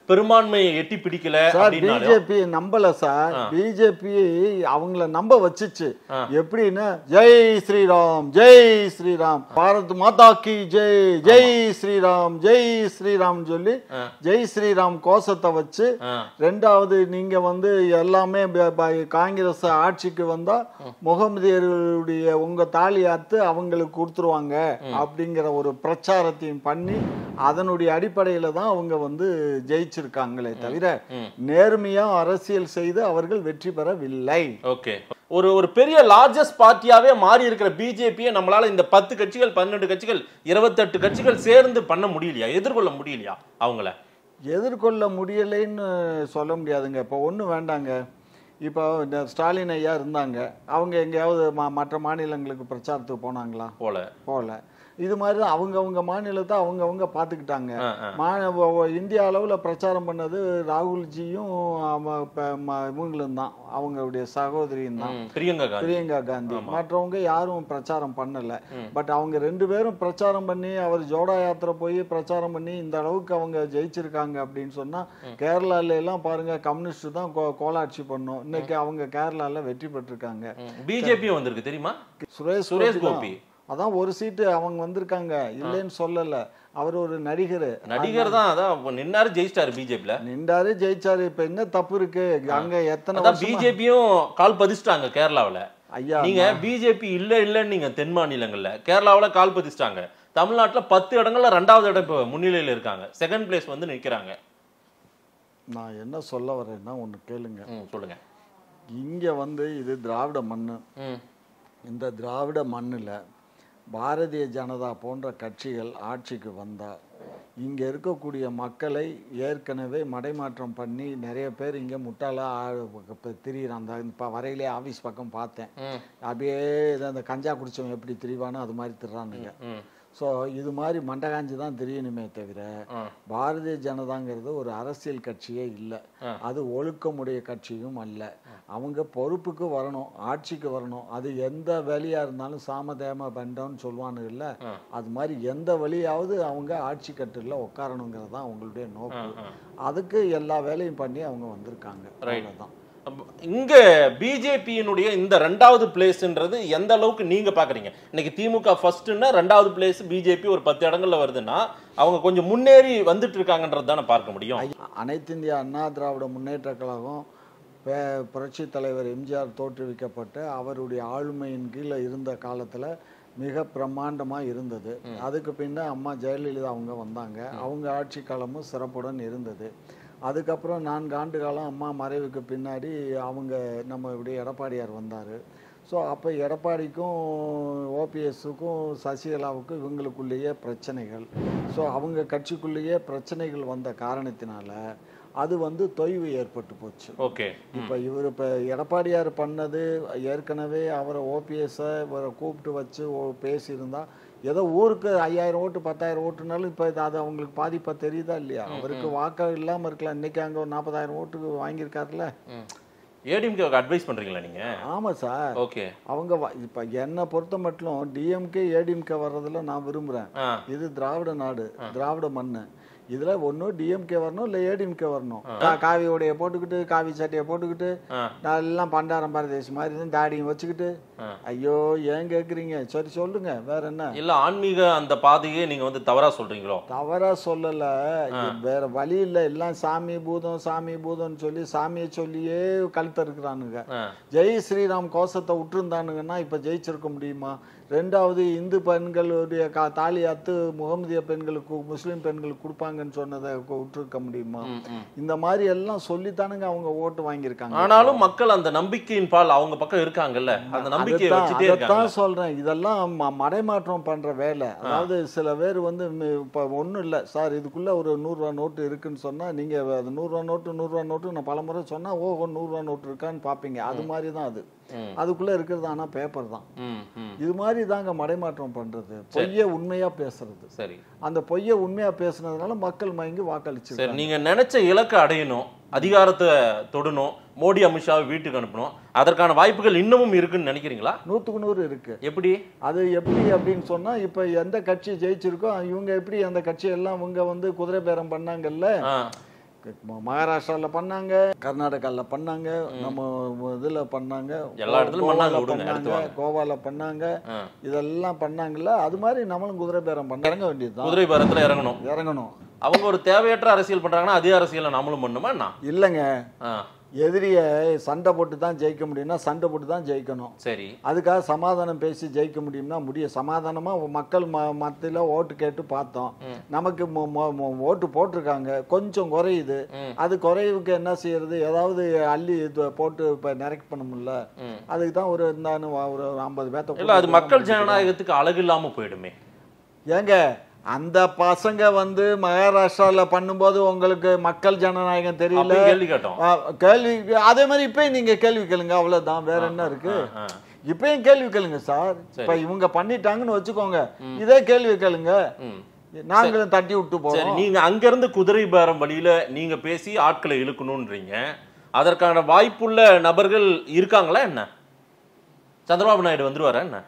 [SPEAKER 3] பெரும்பான்மையை எட்டி பிடிக்கல
[SPEAKER 2] சார்
[SPEAKER 3] அப்படின்னாலும்
[SPEAKER 2] பிஜேபி நம்பல சார் பிஜேபி அவங்கள நம்ப வச்சுச்சு எப்படின்னா ஜெய் ஸ்ரீராம் ஜெய் ஸ்ரீராம் பாரத் மாதா கி ஜெய் ஜெய் ஸ்ரீராம் ஜெய் ஸ்ரீராம் சொல்லி ஜெய் ஸ்ரீராம் கோஷத்தை வச்சு
[SPEAKER 3] ஆ.
[SPEAKER 2] ரெண்டாவது நீங்க வந்து எல்லாமே ப- ப- காங்கிரஸ் ஆட்சிக்கு வந்தா முகமதியர்களுடைய உங்க தாலி அத்து அவங்களுக்கு கொடுத்துருவாங்க அப்படிங்கிற ஒரு பிரச்சாரத்தையும் பண்ணி அதனுடைய அடிப்படையில தான் அவங்க வந்து ஜெயிச்சிருக்காங்களே தவிர நேர்மையா அரசியல் செய்து அவர்கள் வெற்றி பெறவில்லை
[SPEAKER 3] ஓகே ஒரு ஒரு பெரிய லார்ஜஸ்ட் பார்ட்டியாவே மாறி இருக்கிற பிஜேபியை நம்மளால இந்த பத்து கட்சிகள் பன்னெண்டு கட்சிகள் இருபத்தெட்டு கட்சிகள் சேர்ந்து பண்ண முடியலையா எதிர்கொள்ள முடியலையா அவங்கள
[SPEAKER 2] எதிர்கொள்ள முடியலைன்னு சொல்ல முடியாதுங்க இப்போ ஒன்றும் வேண்டாங்க இப்போ இந்த ஸ்டாலின் ஐயா இருந்தாங்க அவங்க எங்கேயாவது ம- மற்ற மாநிலங்களுக்கு பிரச்சாரத்துக்கு போனாங்களா
[SPEAKER 3] போல
[SPEAKER 2] போகல இது மாதிரி தான் அவங்கவுங்க மாநிலத்தை அவங்கவுங்க பார்த்துக்கிட்டாங்க
[SPEAKER 3] ஆ, ஆ.
[SPEAKER 2] மா ஒ- ஒ- இந்திய அளவில் பிரச்சாரம் பண்ணது ராகுல்ஜியும் ஆம, ப- ம- இவங்களும் தான் அவங்களுடைய சகோதரியும் தான்
[SPEAKER 3] ம், பிரியங்கா காந்தி
[SPEAKER 2] பிரியங்கா காந்தி மற்றவங்க யாரும் பிரச்சாரம் பண்ணல பட் அவங்க ரெண்டு பேரும் பிரச்சாரம் பண்ணி அவர் ஜோடா யாத்திரை போய் பிரச்சாரம் பண்ணி இந்த அளவுக்கு அவங்க ஜெயிச்சிருக்காங்க அப்படின்னு சொன்னா கேரளால எல்லாம் பாருங்க கம்யூனிஸ்ட் தான் கோ- கோலாட்சி பண்ணும் இன்னைக்கு அவங்க கேரளால வெற்றி பெற்றிருக்காங்க
[SPEAKER 3] பிஜேபியும் வந்திருக்கு தெரியுமா
[SPEAKER 2] சுரேஷ்
[SPEAKER 3] சுரேஷ்
[SPEAKER 2] கோபி தான்.
[SPEAKER 3] கோபி.
[SPEAKER 2] அதான் ஒரு சீட்டு அவங்க வந்திருக்காங்க இல்லைன்னு சொல்லல அவர் ஒரு நடிகர்
[SPEAKER 3] நடிகர் தான் அதான் நின்னாரு ஜெயிச்சிட்டாரு பிஜேபில
[SPEAKER 2] நின்றாரு ஜெயிச்சாரு இப்ப என்ன தப்பு இருக்கு அங்க எத்தனை
[SPEAKER 3] அதான்
[SPEAKER 2] வருஷமா-
[SPEAKER 3] பிஜேபியும் கால் பதிச்சிட்டாங்க கேரளாவுல
[SPEAKER 2] ஐயா
[SPEAKER 3] நீங்க பிஜேபி இல்ல இல்லன்னு நீங்க தென் மாநிலங்கள்ல கேரளாவுல கால் பதிச்சிட்டாங்க தமிழ்நாட்டுல பத்து இடங்கள்ல ரெண்டாவது இடம் இப்போ முன்னிலையில இருக்காங்க செகண்ட் பிளேஸ் வந்து நிக்கிறாங்க
[SPEAKER 2] நான் என்ன சொல்ல வரேன்னா ஒண்ணு கேளுங்க
[SPEAKER 3] ம், சொல்லுங்க
[SPEAKER 2] இங்க வந்து இது திராவிட மண்ணு
[SPEAKER 3] ம்,
[SPEAKER 2] இந்த திராவிட மண்ணுல பாரதிய ஜனதா போன்ற கட்சிகள் ஆட்சிக்கு வந்தா இங்க இருக்கக்கூடிய மக்களை ஏற்கனவே மடைமாற்றம் பண்ணி நிறைய பேர் இங்க முட்டாளா திரியிறான் அந்த இப்போ வரையிலே ஆபீஸ் பக்கம் பார்த்தேன்
[SPEAKER 3] ம்,
[SPEAKER 2] அப்படியே இது அந்த கஞ்சா குடிச்சவன் எப்படி திரிவானோ அது மாதிரி திரிறானுங்க
[SPEAKER 3] ம்,
[SPEAKER 2] ஸோ இது மாதிரி மண்டகாஞ்சி தான் தெரியணுமே தவிர
[SPEAKER 3] ஆ.
[SPEAKER 2] பாரதிய ஜனதாங்கிறது ஒரு அரசியல் கட்சியே இல்லை
[SPEAKER 3] ஆ.
[SPEAKER 2] அது ஒழுக்கமுடைய கட்சியும் அல்ல அவங்க பொறுப்புக்கு வரணும் ஆட்சிக்கு வரணும் அது எந்த வழியா இருந்தாலும் சாமதேம பண்டம்னு சொல்லுவானு இல்ல
[SPEAKER 3] ஆ.
[SPEAKER 2] அது மாதிரி எந்த வழியாவது அவங்க ஆட்சி கட்டில் உட்காரணுங்கிறது தான் அவங்களுடைய நோக்கம் அதுக்கு எல்லா வேலையும் பண்ணி அவங்க வந்திருக்காங்க அவ்வளவுதான்
[SPEAKER 3] அப்ப இங்க பிஜேபியினுடைய இந்த ரெண்டாவது பிளேஸ்ன்றது எந்த அளவுக்கு நீங்க பாக்குறீங்க இன்னைக்கு திமுக ஃபர்ஸ்ட்னா ரெண்டாவது பிளேஸ் பிஜேபி ஒரு பத்து இடங்கள்ல வருதுன்னா அவங்க கொஞ்சம் முன்னேறி வந்துட்டு இருக்காங்கன்றது தானே பார்க்க முடியும்
[SPEAKER 2] அனைத்து இந்திய அண்ணா திராவிட முன்னேற்ற கழகம் பே- புரட்சித் தலைவர் எம்ஜிஆர் தோற்றுவிக்கப்பட்டு அவருடைய ஆளுமையின் கீழே இருந்த காலத்தில் மிக பிரம்மாண்டமாக இருந்தது அதுக்கு பின்ன அம்மா ஜெயலலிதா அவங்க வந்தாங்க அவங்க ஆட்சி காலமும் சிறப்புடன் இருந்தது அதுக்கப்புறம் நான்கு ஆண்டு காலம் அம்மா மறைவுக்கு பின்னாடி அவங்க நம்மளுடைய எடப்பாடியார் வந்தார் ஸோ அப்போ எடப்பாடிக்கும் ஓபிஎஸ்ஸுக்கும் சசிகலாவுக்கும் இவங்களுக்குள்ளேயே பிரச்சனைகள் ஸோ அவங்க கட்சிக்குள்ளேயே பிரச்சனைகள் வந்த காரணத்தினால அது வந்து தொய்வு ஏற்பட்டு போச்சு
[SPEAKER 3] ஓகே
[SPEAKER 2] இப்போ இவர் இப்போ எடப்பாடியார் பண்ணது ஏற்கனவே அவரை ஓபிஎஸ்ஸை இவரை கூப்பிட்டு வச்சு ஓ- பேசியிருந்தா ஏதோ ஊருக்கு ஐயாயிரம் ஓட்டு பத்தாயிரம் ஓட்டுனாலும் இப்போ அது அவங்களுக்கு பாதிப்பா தெரியுதா இல்லையா அவருக்கு வாக்கா இல்லாமல் இருக்கலாம் இன்னைக்கு அங்கே ஒரு நாற்பதாயிரம் ஓட்டுக்கு வாங்கியிருக்காருல்ல
[SPEAKER 3] ஏடிஎம்கே அட்வைஸ் பண்றீங்களா நீங்க
[SPEAKER 2] ஆமாம் சார்
[SPEAKER 3] ஓகே
[SPEAKER 2] அவங்க வ- இப்ப என்னை பொறுத்த மட்டும் டிஎம்கே ஏடிஎம்கே வர்றதுல நான் விரும்புறேன்
[SPEAKER 3] ஆ
[SPEAKER 2] இது திராவிட நாடு திராவிட மண்ணு இதுல ஒண்ணு டிஎம்கே வரணும் இல்ல ஏடிஎம்கே வரணும் கா- காவி உடைய போட்டுக்கிட்டு காவி சட்டையை போட்டுக்கிட்டு
[SPEAKER 3] ஆ.
[SPEAKER 2] எல்லாம் பண்டாரம் பாரதேசி மாதிரி இருந்து தாடியும் வச்சுக்கிட்டு
[SPEAKER 3] ஆ.
[SPEAKER 2] ஐயோ ஏன் கேக்குறீங்க சரி சொல்லுங்க வேற என்ன
[SPEAKER 3] இல்ல ஆன்மீக அந்த பாதையே நீங்க வந்து தவறா சொல்றீங்களோ
[SPEAKER 2] தவறா சொல்லல இது வேற வழி இல்ல எல்லாம் சாமி பூதம் சாமி பூதம்னு சொல்லி சாமியை சொல்லியே கழுத்த இருக்கிறானுங்க
[SPEAKER 3] ஆ.
[SPEAKER 2] ஜெய் ஸ்ரீராம் கோஷத்தை விட்டுருந்தானுங்கன்னா இப்ப ஜெயிச்சிருக்க முடியுமா ரெண்டாவது இந்து பெண்களுடைய கா தாலி அத்து முகமதிய பெண்களுக்கு முஸ்லீம் பெண்களுக்கு கொடுப்பாங்கன்னு சொன்னதை கு- விட்டுருக்க முடியுமா இந்த மாதிரி எல்லாம் சொல்லித்தானுங்க அவங்க ஓட்டு வாங்கியிருக்காங்க
[SPEAKER 3] ஆனாலும் மக்கள் அந்த நம்பிக்கையின் பால் அவங்க பக்கம் இருக்காங்கல்ல அந்த நம்பிக்கையை
[SPEAKER 2] அதைத்தான்
[SPEAKER 3] வச்சுட்டே இருக்காங்க
[SPEAKER 2] அதைத்தான் சொல்றேன் இதெல்லாம் ம- மடைமாற்றம் பண்ற வேலை அதாவது சில பேர் வந்து மி- இப்ப ஒண்ணும் இல்ல சார் இதுக்குள்ள ஒரு நூறுரூவா நோட்டு இருக்குன்னு சொன்னா நீங்க அது நூறுரூவா நோட்டு நூறுரூவா நோட்டு நான் பலமுறை சொன்னா ஓஹோ நூறுரூவா நோட்டு இருக்கான்னு பாப்பீங்க அது மாதிரி தான் அது
[SPEAKER 3] ம்.
[SPEAKER 2] அதுக்குள்ள இருக்கிறது ஆனா பேப்பர் தான்
[SPEAKER 3] ம், ம்.
[SPEAKER 2] இது மாதிரி தாங்க மடைமாற்றம் பண்றது பொய்யை உண்மையா பேசுறது
[SPEAKER 3] சரி
[SPEAKER 2] அந்த பொய்யை உண்மையா பேசுனதுனால மக்கள் மயங்கி வாக்களிச்சு
[SPEAKER 3] சரி நீங்க நினைச்ச இலக்கை அடையணும் அதிகாரத்தை தொடணும் மோடி அமித்ஷாவை வீட்டுக்கு அனுப்பணும் அதற்கான வாய்ப்புகள் இன்னமும் இருக்குன்னு நினைக்கிறீங்களா
[SPEAKER 2] நூத்துக்கு நூறு இருக்கு
[SPEAKER 3] எப்படி
[SPEAKER 2] அது எப்படி அப்படின்னு சொன்னா இப்ப எந்த கட்சி ஜெயிச்சிருக்கோ இவங்க எப்படி அந்த கட்சி எல்லாம் இவங்க வந்து குதிரை பேரம் பண்ணாங்கல்ல
[SPEAKER 3] ஆ,
[SPEAKER 2] ம- மகாராஷ்டிரால பண்ணாங்க கர்நாடகால பண்ணாங்க நம்ம இதுல பண்ணாங்க
[SPEAKER 3] எல்லா இடத்துலயும் பண்ணாங்க,
[SPEAKER 2] கோவால
[SPEAKER 3] விடுங்க, அடுத்து
[SPEAKER 2] பண்ணாங்க
[SPEAKER 3] வாங்க.
[SPEAKER 2] கோவால பண்ணாங்க
[SPEAKER 3] ஆ.
[SPEAKER 2] இதெல்லாம் பண்ணாங்கல்ல அது மாதிரி நம்மளும் குதிரை பேரம் பண்ண இறங்க வேண்டியதுதான்
[SPEAKER 3] குதிரை பேரத்துல இறங்கணும்
[SPEAKER 2] இறங்கணும்
[SPEAKER 3] அவங்க ஒரு தேவையற்ற அரசியல் பண்றாங்கன்னா அதே அரசியலை நம்மளும் பண்ணுமா என்ன
[SPEAKER 2] இல்லைங்க
[SPEAKER 3] ஆ,
[SPEAKER 2] எதிரியை சண்டை போட்டு தான் ஜெயிக்க முடியும்னா சண்டை போட்டு தான் ஜெயிக்கணும்
[SPEAKER 3] சரி
[SPEAKER 2] அதுக்காக சமாதானம் பேசி ஜெயிக்க முடியும்னா முடியும் சமாதானமா மக்கள் ம மத்தியில் ஓட்டு கேட்டு பார்த்தோம் நமக்கு மொ- மொ- மொ- ஓட்டு போட்டிருக்காங்க கொஞ்சம் குறையுது
[SPEAKER 3] ம்.
[SPEAKER 2] அது குறைவுக்கு என்ன செய்யறது ஏதாவது அள்ளி இது போட்டு இப்போ நிறைக்க பண்ண முடியல
[SPEAKER 3] ம்.
[SPEAKER 2] அதுக்கு தான் ஒரு இருந்தான்னு ஒரு ஐம்பது பேர்த்த
[SPEAKER 3] இல்ல அது
[SPEAKER 2] கூட்டிட்டு
[SPEAKER 3] மக்கள்
[SPEAKER 2] தான்
[SPEAKER 3] ஜனநாயகத்துக்கு அழகு இல்லாம போயிடுமே
[SPEAKER 2] ஏங்க அந்த பசங்க வந்து மகாராஷ்டிரால பண்ணும்போது உங்களுக்கு மக்கள் ஜனநாயகம் தெரியல
[SPEAKER 3] அப்பயும் கேள்வி கேட்டோம்
[SPEAKER 2] ஆ, கேள்வி அதே மாதிரி இப்பயும் நீங்க கேள்வி கேளுங்க அவ்வளவுதான் வேற என்ன இருக்கு
[SPEAKER 3] ஆ,
[SPEAKER 2] இப்பயும் கேள்வி கேளுங்க சார் இப்ப இவங்க பண்ணிட்டாங்கன்னு வச்சுக்கோங்க இதே கேள்வி கேளுங்க
[SPEAKER 3] ம்.
[SPEAKER 2] நாங்களும் தட்டி விட்டு
[SPEAKER 3] சரி
[SPEAKER 2] போறோம்
[SPEAKER 3] நீங்க அங்க இருந்து குதிரை பேரம் வழியில நீங்க பேசி ஆட்களை இழுக்கணும்ன்றீங்க அதற்கான வாய்ப்புள்ள நபர்கள் இருக்காங்களா என்ன சந்திரபாபு நாயுடு வந்துருவாரா என்ன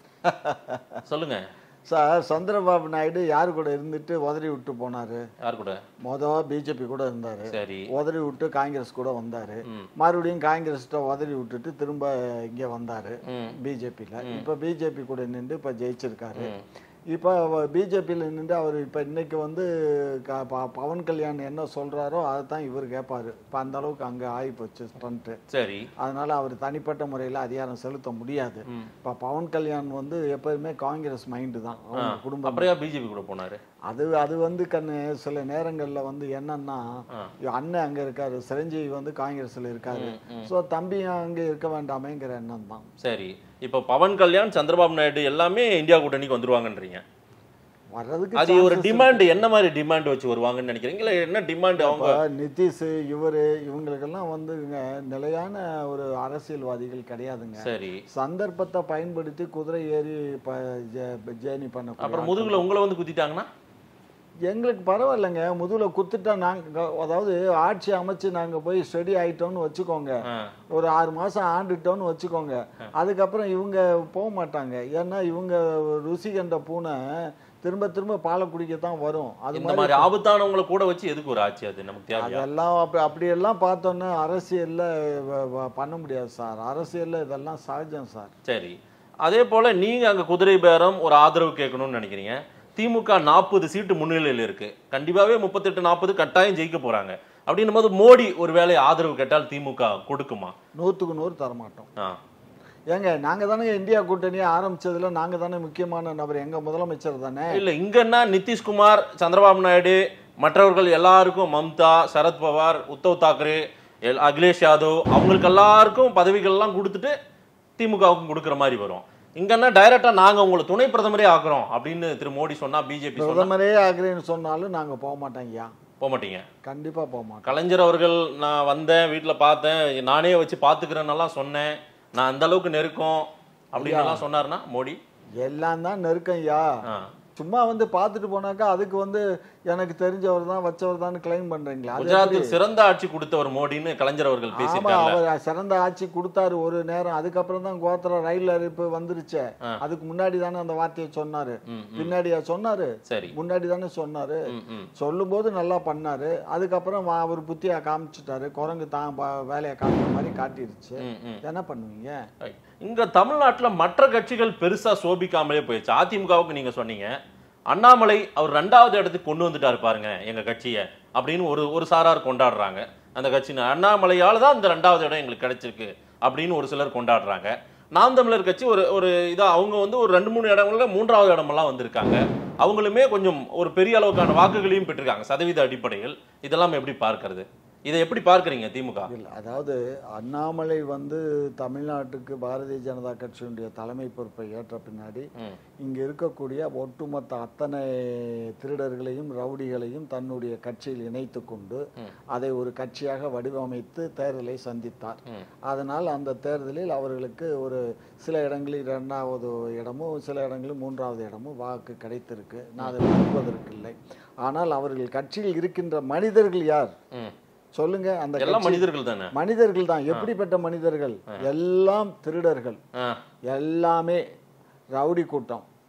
[SPEAKER 3] சொல்லுங்க
[SPEAKER 2] சார் சந்திரபாபு நாயுடு யாரு கூட இருந்துட்டு உதறி விட்டு போனாரு
[SPEAKER 3] யார் கூட
[SPEAKER 2] மொதல் பிஜேபி கூட இருந்தாரு
[SPEAKER 3] சரி
[SPEAKER 2] உதறி விட்டு காங்கிரஸ் கூட வந்தாரு
[SPEAKER 3] ம்.
[SPEAKER 2] மறுபடியும் காங்கிரஸ்கிட்ட உதறி விட்டுட்டு திரும்ப இங்க வந்தாரு
[SPEAKER 3] ம்.
[SPEAKER 2] பிஜேபியில் இப்போ பிஜேபி கூட நின்று இப்போ ஜெயிச்சிருக்காரு இப்போ பிஜேபியில் நின்று அவர் இப்போ இன்னைக்கு வந்து க- ப- பவன் கல்யாண் என்ன சொல்றாரோ அதை தான் இவர் கேட்பாரு இப்போ அந்த அளவுக்கு அங்கே ஆகி போச்சு ஸ்டண்ட்டு
[SPEAKER 3] சரி
[SPEAKER 2] அதனால அவர் தனிப்பட்ட முறையில் அதிகாரம் செலுத்த முடியாது இப்போ பவன் கல்யாண் வந்து எப்போதுமே காங்கிரஸ் மைண்டு தான் அவங்க குடும்பம்
[SPEAKER 3] அப்புறம் ஏன் பிஜேபி கூட போனாரு
[SPEAKER 2] அது அது வந்து கண்ணு சில நேரங்களில் வந்து என்னன்னா அண்ணன் அங்கே இருக்காரு சிரஞ்சீவி வந்து காங்கிரஸில் இருக்காரு ஸோ தம்பியும் அங்கே இருக்க வேண்டாமேங்கிற எண்ணம் தான்
[SPEAKER 3] சரி இப்போ பவன் கல்யாண் சந்திரபாபு நாயுடு எல்லாமே இந்தியா கூட்டணிக்கு வந்துருவாங்கன்றீங்க
[SPEAKER 2] வர்றதுக்கு
[SPEAKER 3] அது ஒரு
[SPEAKER 2] chances
[SPEAKER 3] டிமாண்ட் என்ன மாதிரி டிமாண்ட் வச்சு வருவாங்கன்னு நினைக்கிறீங்க இல்ல என்ன டிமாண்ட் அவங்க
[SPEAKER 2] இப்ப நிதிஷ் இவரு இவங்களுக்கெல்லாம் வந்து இங்க நிலையான ஒரு அரசியல்வாதிகள் கிடையாதுங்க
[SPEAKER 3] சரி
[SPEAKER 2] சந்தர்ப்பத்தை பயன்படுத்தி குதிரை ஏறி ப- ஜே- ஜேர்னி பண்ண
[SPEAKER 3] அப்புறம் முதுகுல உங்களை வந்து குத்திட்டாங்கன்னா
[SPEAKER 2] எங்களுக்கு பரவாயில்லைங்க முதுகுல குத்துட்டா நாங்க அதாவது ஆட்சி அமைச்சு நாங்க போய் ஸ்டடி ஆயிட்டோம்னு வச்சுக்கோங்க
[SPEAKER 3] ஆ,
[SPEAKER 2] ஒரு ஆறு மாசம் ஆண்டுட்டோம்னு வச்சுக்கோங்க அதுக்கப்புறம் இவங்க போக மாட்டாங்க ஏன்னா இவங்க ருசி கண்ட பூனை திரும்ப திரும்ப பாலை குடிக்கத்தான் வரும் அது
[SPEAKER 3] இந்த மாதிரி ஆபத்தானவங்களை கூட வச்சு எதுக்கு ஒரு ஆட்சி அது நமக்கு தேவையா
[SPEAKER 2] அதெல்லாம் அப்படி அப்படியெல்லாம் பார்த்தோன்னா அரசியல்ல வ- வ- பண்ண முடியாது சார் அரசியல்ல இதெல்லாம் சகஜம் சார்
[SPEAKER 3] சரி அதே போல நீங்க அங்க குதிரை பேரம் ஒரு ஆதரவு கேட்கணும்னு நினைக்கிறீங்க திமுக நாற்பது சீட்டு முன்னிலையில் இருக்கு கண்டிப்பாவே முப்பத்தெட்டு நாற்பது கட்டாயம் ஜெயிக்க போறாங்க அப்படின்னும் போது மோடி ஒரு வேளை ஆதரவு கேட்டால் திமுக கொடுக்குமா
[SPEAKER 2] நூற்றுக்கு நூறு தரமாட்டோம்
[SPEAKER 3] ஆ
[SPEAKER 2] ஏங்க நாங்க தானே இந்தியா கூட்டணியை ஆரம்பிச்சதுல நாங்க தானே முக்கியமான நபர் எங்க முதலமைச்சர் தானே
[SPEAKER 3] இல்ல இங்கன்னா நிதிஷ்குமார் சந்திரபாபு நாயுடு மற்றவர்கள் எல்லாருக்கும் மம்தா சரத்பவார் உத்தவ் தாக்கரே எல்- அகிலேஷ் யாதவ் அவங்களுக்கு எல்லாருக்கும் பதவிகள்லாம் கொடுத்துட்டு திமுகவுக்கும் கொடுக்குற மாதிரி வரும் இங்கன்னா டைரக்டா நாங்க உங்களை துணை பிரதமரே ஆக்குறோம் அப்படின்னு திரு மோடி சொன்னா பிஜேபி சொன்னா
[SPEAKER 2] பிரதமரே ஆகிறேன்னு சொன்னாலும் நாங்க போக மாட்டோங்கய்யா
[SPEAKER 3] போக மாட்டீங்க
[SPEAKER 2] கண்டிப்பா போக மாட்டோம்
[SPEAKER 3] கலைஞர் அவர்கள் நான் வந்தேன் வீட்டில் பார்த்தேன் நானே வச்சு பார்த்துக்கிறேன்னெல்லாம் சொன்னேன் நான் அந்த அளவுக்கு நெருக்கம் அப்படின்னு எல்லாம் சொன்னார்னா மோடி
[SPEAKER 2] எல்லாம் தான் நெருக்கம்யா
[SPEAKER 3] ஆ
[SPEAKER 2] சும்மா வந்து பார்த்துட்டு போனாக்கா அதுக்கு வந்து எனக்கு தெரிஞ்சவர் தான் வச்சவர் தான் கிளைம் பண்றீங்களா அது எப்படி?
[SPEAKER 3] குஜராத்தில் சிறந்த ஆட்சி கொடுத்தவர் மோடின்னு கலைஞர் அவர்கள்
[SPEAKER 2] ஆமா
[SPEAKER 3] பேசியிருக்காங்க
[SPEAKER 2] அவர் சிறந்த ஆட்சி கொடுத்தாரு ஒரு நேரம் அதுக்கப்புறம் தான் கோத்திர ரயில் அறிவிப்பு வந்துருச்சே அதுக்கு முன்னாடி தானே அந்த வார்த்தையை சொன்னாரு
[SPEAKER 3] ம்,
[SPEAKER 2] பின்னாடியா சொன்னாரு
[SPEAKER 3] சரி
[SPEAKER 2] முன்னாடி தானே சொன்னாரு
[SPEAKER 3] ம், ம்.
[SPEAKER 2] சொல்லும்போது நல்லா பண்ணாரு அதுக்கப்புறம் வா- அவர் புத்தியா காமிச்சிட்டாரு குரங்கு தான் ப- வேலையை காட்டுற மாதிரி காட்டிருச்சு
[SPEAKER 3] ம், ம்.
[SPEAKER 2] என்ன பண்ணுவீங்க
[SPEAKER 3] Right. இங்க தமிழ்நாட்டுல மற்ற கட்சிகள் பெருசா சோபிக்காமலே போயிடுச்சு அதிமுகவுக்கு நீங்க சொன்னீங்க அண்ணாமலை அவர் ரெண்டாவது இடத்துக்கு கொண்டு வந்துட்டாரு பாருங்க எங்க கட்சியை அப்படின்னு ஒரு ஒரு சாரார் கொண்டாடுறாங்க அந்த கட்சி அண்ணாமலையால தான் இந்த ரெண்டாவது இடம் எங்களுக்கு கிடைச்சிருக்கு அப்படின்னு ஒரு சிலர் கொண்டாடுறாங்க நாம் தமிழர் கட்சி ஒரு ஒரு இதா அவங்க வந்து ஒரு ரெண்டு மூணு இடங்கள்ல மூன்றாவது இடமெல்லாம் வந்திருக்காங்க அவங்களுமே கொஞ்சம் ஒரு பெரிய அளவுக்கான வாக்குகளையும் பெற்றிருக்காங்க சதவீத அடிப்படையில் இதெல்லாம் எப்படி பார்க்கறது இதை எப்படி பார்க்கறீங்க திமுக
[SPEAKER 2] இல்ல அதாவது அண்ணாமலை வந்து தமிழ்நாட்டுக்கு பாரதிய ஜனதா கட்சியினுடைய தலைமை பொறுப்பை ஏற்ற பின்னாடி
[SPEAKER 3] ம்.
[SPEAKER 2] இங்க இருக்கக்கூடிய ஒட்டுமொத்த அத்தனை திருடர்களையும் ரவுடிகளையும் தன்னுடைய கட்சியில் இணைத்து கொண்டு அதை ஒரு கட்சியாக வடிவமைத்து தேர்தலை சந்தித்தார்
[SPEAKER 3] ம்.
[SPEAKER 2] அதனால் அந்த தேர்தலில் அவர்களுக்கு ஒரு சில இடங்களில் இரண்டாவது இடமும் சில இடங்களில் மூன்றாவது இடமும் வாக்கு கிடைத்திருக்கு நான் அதை மறுப்பதற்கில்லை ஆனால் அவர்கள் கட்சியில் இருக்கின்ற மனிதர்கள் யார்
[SPEAKER 3] ம்.
[SPEAKER 2] சொல்லுங்க அந்த
[SPEAKER 3] எல்லாம்
[SPEAKER 2] கட்சி-
[SPEAKER 3] மனிதர்கள் தானே
[SPEAKER 2] மனிதர்கள் தான் எப்படிப்பட்ட மனிதர்கள் எல்லாம் திருடர்கள்
[SPEAKER 3] ஆ
[SPEAKER 2] எல்லாமே ரவுடி கூட்டம்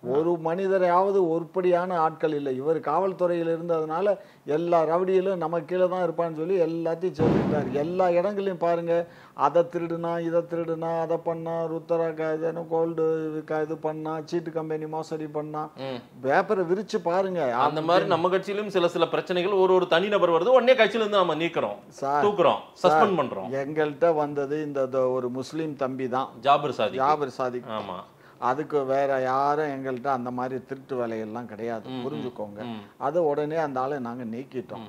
[SPEAKER 2] ஒரு மனிதரையாவது ஒருபடியான ஆட்கள் இல்லை இவர் காவல்துறையில் இருந்ததுனால எல்லா ரவுடியிலும் நம்ம கீழே தான் இருப்பான்னு சொல்லி எல்லாத்தையும் சொல்லிட்டார் எல்லா இடங்களையும் பாருங்க அதை திருடுனா இதை திருடுனா அதை பண்ணா ருத்தரா இது கோல்டு இது பண்ணா சீட்டு கம்பெனி மோசடி பண்ணா
[SPEAKER 3] ம்.
[SPEAKER 2] பேப்பரை விரிச்சு பாருங்க
[SPEAKER 3] அந்த மாதிரி நம்ம கட்சியிலும் சில சில பிரச்சனைகள் ஒரு ஒரு தனிநபர் வருது உடனே கட்சியில இருந்து நம்ம நீக்கிறோம்
[SPEAKER 2] சார்
[SPEAKER 3] தூக்குறோம் சஸ்பெண்ட் பண்றோம்
[SPEAKER 2] எங்கள்கிட்ட வந்தது இந்த த- ஒரு முஸ்லீம் தம்பி தான்
[SPEAKER 3] ஜாபர் சாதி
[SPEAKER 2] ஜாபர் சாதிக்
[SPEAKER 3] ஆமா
[SPEAKER 2] அதுக்கு வேற யாரும் எங்கள்கிட்ட அந்த மாதிரி திருட்டு வேலையெல்லாம் கிடையாது புரிஞ்சுக்கோங்க
[SPEAKER 3] ம்.
[SPEAKER 2] அது உடனே அந்த ஆளை நாங்க நீக்கிட்டோம்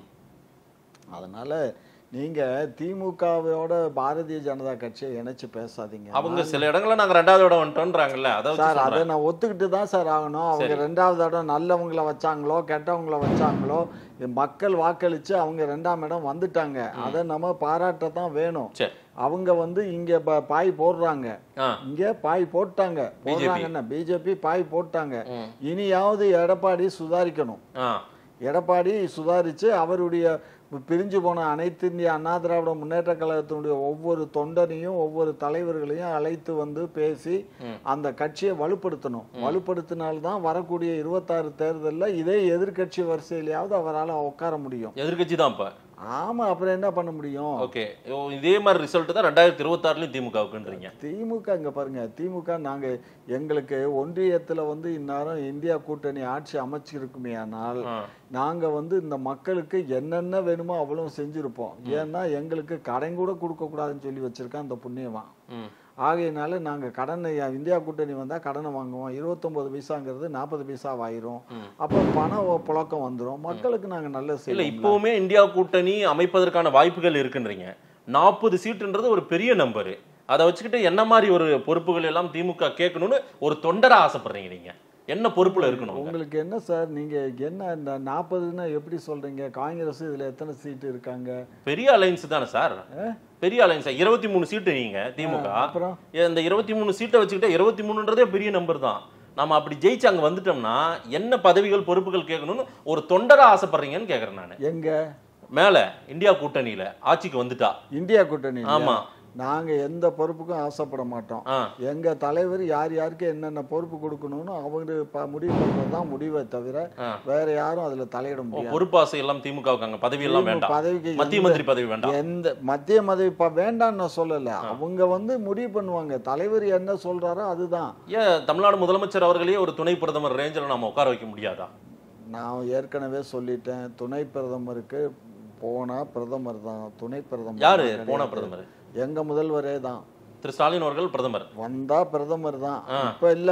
[SPEAKER 2] அதனால நீங்க திமுகவோட பாரதிய ஜனதா கட்சியை இணைச்சு பேசாதீங்க
[SPEAKER 3] அவங்க சில இடங்கள்ல நாங்க ரெண்டாவது இடம் வந்துட்டோம்ன்றாங்கல்ல அதை வச்சு
[SPEAKER 2] சார் அதை
[SPEAKER 3] சொல்றேன்.
[SPEAKER 2] நான் ஒத்துக்கிட்டு தான் சார் ஆகணும் அவங்க ரெண்டாவது இடம் நல்லவங்கள வச்சாங்களோ கெட்டவங்கள வச்சாங்களோ மக்கள் வாக்களிச்சு அவங்க ரெண்டாம் இடம் வந்துட்டாங்க அதை நம்ம பாராட்ட தான் வேணும்
[SPEAKER 3] சரி
[SPEAKER 2] அவங்க வந்து இங்க ப- பாய் போடுறாங்க
[SPEAKER 3] ஆ
[SPEAKER 2] இங்க பாய் போட்டாங்க போடுறாங்கன்னா பிஜேபி பாய் போட்டாங்க இனியாவது எடப்பாடி சுதாரிக்கணும்
[SPEAKER 3] ஆ
[SPEAKER 2] எடப்பாடி சுதாரிச்சு அவருடைய பிரிஞ்சு போன அனைத்து இந்திய அண்ணா திராவிட முன்னேற்ற கழகத்தினுடைய ஒவ்வொரு தொண்டனையும் ஒவ்வொரு தலைவர்களையும் அழைத்து வந்து பேசி அந்த கட்சியை வலுப்படுத்தணும் வலுப்படுத்தினால்தான் வரக்கூடிய இருபத்தாறு தேர்தல்ல இதே எதிர்க்கட்சி வரிசையிலாவது அவரால் உட்கார முடியும்
[SPEAKER 3] எதிர்க்கட்சி தான் இப்ப
[SPEAKER 2] ஆமா அப்புறம் என்ன பண்ண முடியும்
[SPEAKER 3] ஓகே இதே மாதிரி ரிசல்ட் தான் ரெண்டாயிரத்தி இருபத்தாறுலயும் திமுகவுக்குன்றீங்க
[SPEAKER 2] திமுக இங்க பாருங்க திமுக நாங்க எங்களுக்கு ஒன்றியத்துல வந்து இந்நேரம் இந்தியா கூட்டணி ஆட்சி அமைச்சிருக்குமே ஆனால்
[SPEAKER 3] ஆ.
[SPEAKER 2] நாங்க வந்து இந்த மக்களுக்கு என்னென்ன வேணுமோ அவ்வளவு செஞ்சிருப்போம் ஏன்னா எங்களுக்கு கடன் கூட கொடுக்க கூடாதுன்னு சொல்லி வச்சிருக்கான் அந்த புண்ணியவான்
[SPEAKER 3] ம்
[SPEAKER 2] ஆகையினால நாங்க கடனை இந்தியா கூட்டணி வந்தா கடனை வாங்குவோம் இருபத்தொன்பது பைசாங்கிறது நாற்பது பைசா ஆயிரும் அப்போ பண புழக்கம் வந்துரும் மக்களுக்கு நாங்க நல்ல
[SPEAKER 3] இல்ல
[SPEAKER 2] செய்யல
[SPEAKER 3] இப்பவுமே இந்தியா கூட்டணி அமைப்பதற்கான வாய்ப்புகள் இருக்குன்றீங்க நாற்பது சீட்டுன்றது ஒரு பெரிய நம்பர் அதை வச்சுக்கிட்டு என்ன மாதிரி ஒரு பொறுப்புகள் எல்லாம் திமுக கேட்கணும்னு ஒரு தொண்டரா ஆசைப்படுறீங்க நீங்க என்ன பொறுப்புல இருக்கணும் அவங்க?
[SPEAKER 2] உங்களுக்கு என்ன சார் நீங்க என்ன இந்த நாற்பதுன்னா எப்படி சொல்றீங்க காங்கிரஸ் இதுல எத்தனை சீட்டு இருக்காங்க
[SPEAKER 3] பெரிய அலைன்ஸ் தானே சார் பெரிய அலைன்ஸ் இருபத்தி மூணு சீட்டு நீங்க திமுக
[SPEAKER 2] அப்புறம்
[SPEAKER 3] இந்த இருபத்தி மூணு சீட்டை வச்சுக்கிட்டே இருபத்தி மூணுன்றதே பெரிய நம்பர் தான் நம்ம அப்படி ஜெயிச்சு அங்க வந்துட்டோம்னா என்ன பதவிகள் பொறுப்புகள் கேட்கணும்னு ஒரு தொண்டரா ஆசைப்படுறீங்கன்னு கேக்குறேன் நானு
[SPEAKER 2] எங்க
[SPEAKER 3] மேல இந்தியா கூட்டணியில ஆட்சிக்கு வந்துட்டா
[SPEAKER 2] இந்தியா கூட்டணி
[SPEAKER 3] ஆமா
[SPEAKER 2] நாங்க எந்த பொறுப்புக்கும் ஆசைப்பட மாட்டோம்
[SPEAKER 3] ஆ
[SPEAKER 2] எங்க தலைவர் யார் யாருக்கு என்னென்ன பொறுப்பு கொடுக்கணும்னு அவங்க ப- முடிவு பண்றதுதான் முடிவை தவிர
[SPEAKER 3] ஆ.
[SPEAKER 2] வேற யாரும் அதுல தலையிட
[SPEAKER 3] ஓ,
[SPEAKER 2] முடியாது
[SPEAKER 3] பொறுப்பாசை எல்லாம் திமுகவுக்கு அங்க பதவி எல்லாம் வேண்டாம்
[SPEAKER 2] பதவிக்கு
[SPEAKER 3] மத்திய
[SPEAKER 2] எந்த-
[SPEAKER 3] மந்திரி பதவி வேண்டாம்
[SPEAKER 2] எந்த மத்திய மதவி இப்ப வேண்டாம்னு நான் சொல்லல அவங்க வந்து முடிவு பண்ணுவாங்க தலைவர் என்ன சொல்றாரோ அதுதான்
[SPEAKER 3] ஏன் தமிழ்நாடு முதலமைச்சர் அவர்களே ஒரு துணை பிரதமர் ரேஞ்சில் நம்ம உட்கார வைக்க முடியாதா
[SPEAKER 2] நான் ஏற்கனவே சொல்லிட்டேன் துணை பிரதமருக்கு போனா பிரதமர் தான் துணை பிரதமர்
[SPEAKER 3] யாரு
[SPEAKER 2] தான்
[SPEAKER 3] போன
[SPEAKER 2] கிடையாது.
[SPEAKER 3] பிரதமர்
[SPEAKER 2] எங்க முதல்வரே தான்
[SPEAKER 3] திரு ஸ்டாலின் அவர்கள் பிரதமர்
[SPEAKER 2] வந்தா பிரதமர் தான்
[SPEAKER 3] ஆ.
[SPEAKER 2] இப்ப இல்ல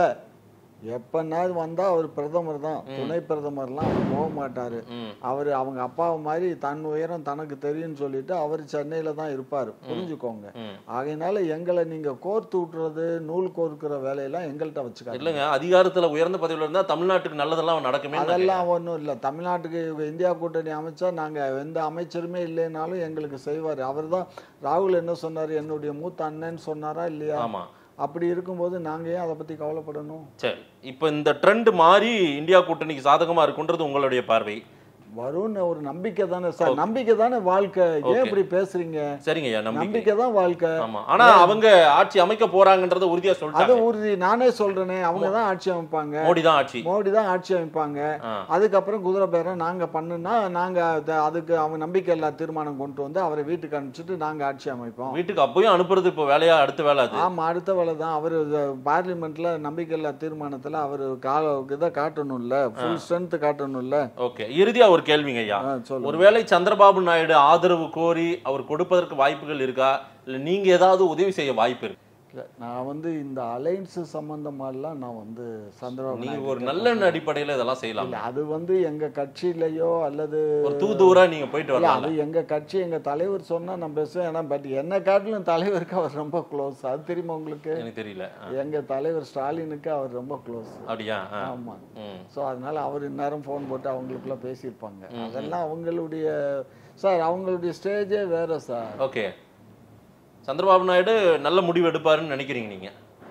[SPEAKER 2] எப்பனாவது வந்தா அவர் பிரதமர் தான் துணை பிரதமர்லாம் அவர் போக மாட்டாரு
[SPEAKER 3] ம்.
[SPEAKER 2] அவர் அவங்க அப்பாவை மாதிரி தன் உயரம் தனக்கு தெரியும்னு சொல்லிட்டு அவர் சென்னையில தான் இருப்பார் புரிஞ்சுக்கோங்க
[SPEAKER 3] ம்.
[SPEAKER 2] ஆகையினால எங்களை நீங்க கோர்த்து விட்டுறது நூல் கோர்க்கிற வேலையெல்லாம் எங்கள்கிட்ட வச்சுக்காது
[SPEAKER 3] இல்லைங்க அதிகாரத்துல உயர்ந்த பதவியில இருந்தா தமிழ்நாட்டுக்கு நல்லதெல்லாம் நடக்குமே
[SPEAKER 2] அதெல்லாம் ஒன்றும் இல்லை தமிழ்நாட்டுக்கு இவங்க இந்தியா கூட்டணி அமைச்சா நாங்க எந்த அமைச்சருமே இல்லைனாலும் எங்களுக்கு செய்வார் அவர் தான் ராகுல் என்ன சொன்னார் என்னுடைய மூத்த அண்ணன்னு சொன்னாரா இல்லையா
[SPEAKER 3] ஆமா
[SPEAKER 2] அப்படி இருக்கும்போது நாங்க ஏன் அதை பத்தி கவலைப்படணும்
[SPEAKER 3] சரி இப்போ இந்த ட்ரெண்ட் மாறி இந்தியா கூட்டணிக்கு சாதகமா இருக்குன்றது உங்களுடைய பார்வை
[SPEAKER 2] வரும்னு ஒரு நம்பிக்கை தானே சார் நம்பிக்கை தானே வாழ்க்கை ஏன் இப்படி பேசுறீங்க
[SPEAKER 3] சரிங்க ஐயா நம்பிக்கை
[SPEAKER 2] நம்பிக்கை தான் வாழ்க்கை
[SPEAKER 3] ஆமா ஆனா அவங்க ஆட்சி அமைக்க போறாங்கன்றத உறுதியா
[SPEAKER 2] அது
[SPEAKER 3] சொல்லிட்டாங்க
[SPEAKER 2] உறுதி நானே சொல்றேனே அவங்க தான் ஆட்சி அமைப்பாங்க
[SPEAKER 3] மோடி தான் ஆட்சி
[SPEAKER 2] மோடி தான் ஆட்சி அமைப்பாங்க
[SPEAKER 3] ஆ.
[SPEAKER 2] அதுக்கப்புறம் குதிரை பேரம் நாங்க பண்ணுனா நாங்க அத- அதுக்கு அவங்க நம்பிக்கை இல்லா தீர்மானம் கொண்டு வந்து அவரை வீட்டுக்கு அனுப்பிச்சிட்டு நாங்க ஆட்சி அமைப்போம்
[SPEAKER 3] வீட்டுக்கு அப்பயும் அனுப்புறது இப்போ வேலையா அடுத்த வேலை அது
[SPEAKER 2] ஆமா அடுத்த வேலை தான் அவர் பார்லிமெண்ட்ல நம்பிக்கை இல்லா தீர்மானத்துல அவர் கால இதை காட்டணும்ல ஃபுல் ஸ்ட்ரென்த் காட்டணும்ல
[SPEAKER 3] ஓகே இறுதியா ஒரு கேள்விங்க ஐயா
[SPEAKER 2] ஆ, சொல்லுங்க
[SPEAKER 3] ஒருவேளை சந்திரபாபு நாயுடு ஆதரவு கோரி அவர் கொடுப்பதற்கு வாய்ப்புகள் இருக்கா இல்ல நீங்க ஏதாவது உதவி செய்ய வாய்ப்பு இருக்கு
[SPEAKER 2] இல்ல, நான் வந்து இந்த அலைன்ஸ் சம்பந்தமாலாம் நான் வந்து சந்திரபாபு
[SPEAKER 3] நீங்க
[SPEAKER 2] நாயுடு
[SPEAKER 3] ஒரு நல்லெண்ண அடிப்படையில இதெல்லாம் செய்யலாம்
[SPEAKER 2] இல்ல, அது வந்து எங்க கட்சியிலயோ அல்லது
[SPEAKER 3] ஒரு தூதுவரா நீங்க போயிட்டு
[SPEAKER 2] இல்ல,
[SPEAKER 3] வரலாம்
[SPEAKER 2] அது எங்க கட்சி எங்க தலைவர் சொன்னா நான் பேசுவேன் ஏன்னா பட் என்ன காட்டிலும் தலைவருக்கு அவர் ரொம்ப க்ளோஸ் அது தெரியுமா உங்களுக்கு
[SPEAKER 3] எனக்கு தெரியல ஆ.
[SPEAKER 2] எங்க தலைவர் ஸ்டாலினுக்கு அவர் ரொம்ப க்ளோஸ்
[SPEAKER 3] அப்படியா ஆ.
[SPEAKER 2] ஆமா
[SPEAKER 3] ம்.
[SPEAKER 2] ஸோ அதனால அவர் இந்நேரம் ஃபோன் போட்டு அவங்களுக்குள்ள பேசியிருப்பாங்க அதெல்லாம் அவங்களுடைய சார் அவங்களுடைய ஸ்டேஜே வேற சார்
[SPEAKER 3] ஓகே சந்திரபாபு நாயுடு நல்ல முடிவு எடுப்பாருன்னு நினைக்கிறீங்க நீங்க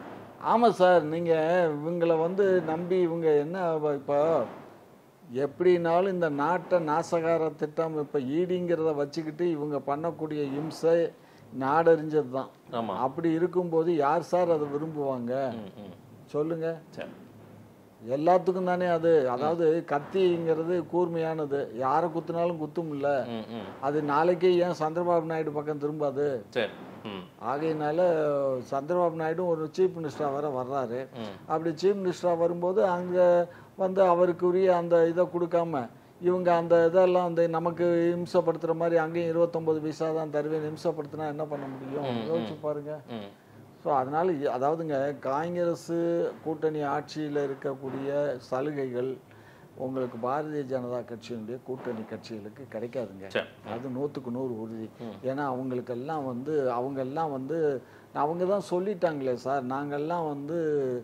[SPEAKER 2] ஆமாம் சார் நீங்கள் இவங்களை வந்து நம்பி இவங்க என்ன வ- இப்போ எப்படினாலும் இந்த நாட்டை நாசகார திட்டம் இப்போ ஈடிங்கிறத வச்சுக்கிட்டு இவங்க பண்ணக்கூடிய இம்சை நாடறிஞ்சது தான்
[SPEAKER 3] ஆமா
[SPEAKER 2] அப்படி இருக்கும்போது யார் சார் அதை விரும்புவாங்க
[SPEAKER 3] ம், ம்.
[SPEAKER 2] சொல்லுங்க
[SPEAKER 3] சரி
[SPEAKER 2] எல்லாத்துக்கும் தானே அது அதாவது கத்திங்கிறது கூர்மையானது யாரை குத்துனாலும் குத்தும் இல்ல
[SPEAKER 3] ம், ம்.
[SPEAKER 2] அது நாளைக்கே ஏன் சந்திரபாபு நாயுடு பக்கம் திரும்பாது
[SPEAKER 3] சரி ம்
[SPEAKER 2] ஆகையினால சந்திரபாபு நாயுடு ஒரு சீஃப் மினிஸ்டராக வர வர்றாரு
[SPEAKER 3] ம்.
[SPEAKER 2] அப்படி சீஃப் மினிஸ்டராக வரும்போது அங்கே வந்து அவருக்குரிய அந்த இதை கொடுக்காம இவங்க அந்த இதெல்லாம் வந்து நமக்கு இம்சப்படுத்துகிற மாதிரி அங்கேயும் இருபத்தொம்பது பைசா தான் தருவேன் இம்சப்படுத்தினா என்ன பண்ண முடியும் யோசிச்சு பாருங்க
[SPEAKER 3] ம்
[SPEAKER 2] ஸோ அதனால இ- அதாவதுங்க காங்கிரஸ் கூட்டணி ஆட்சியில் இருக்கக்கூடிய சலுகைகள் உங்களுக்கு பாரதிய ஜனதா கட்சியினுடைய கூட்டணி கட்சிகளுக்கு கிடைக்காதுங்க
[SPEAKER 3] சரி
[SPEAKER 2] அது நூற்றுக்கு நூறு உறுதி ஏன்னா அவங்களுக்கெல்லாம் வந்து அவங்கெல்லாம் வந்து அவங்க தான் சொல்லிட்டாங்களே சார் நாங்கெல்லாம் வந்து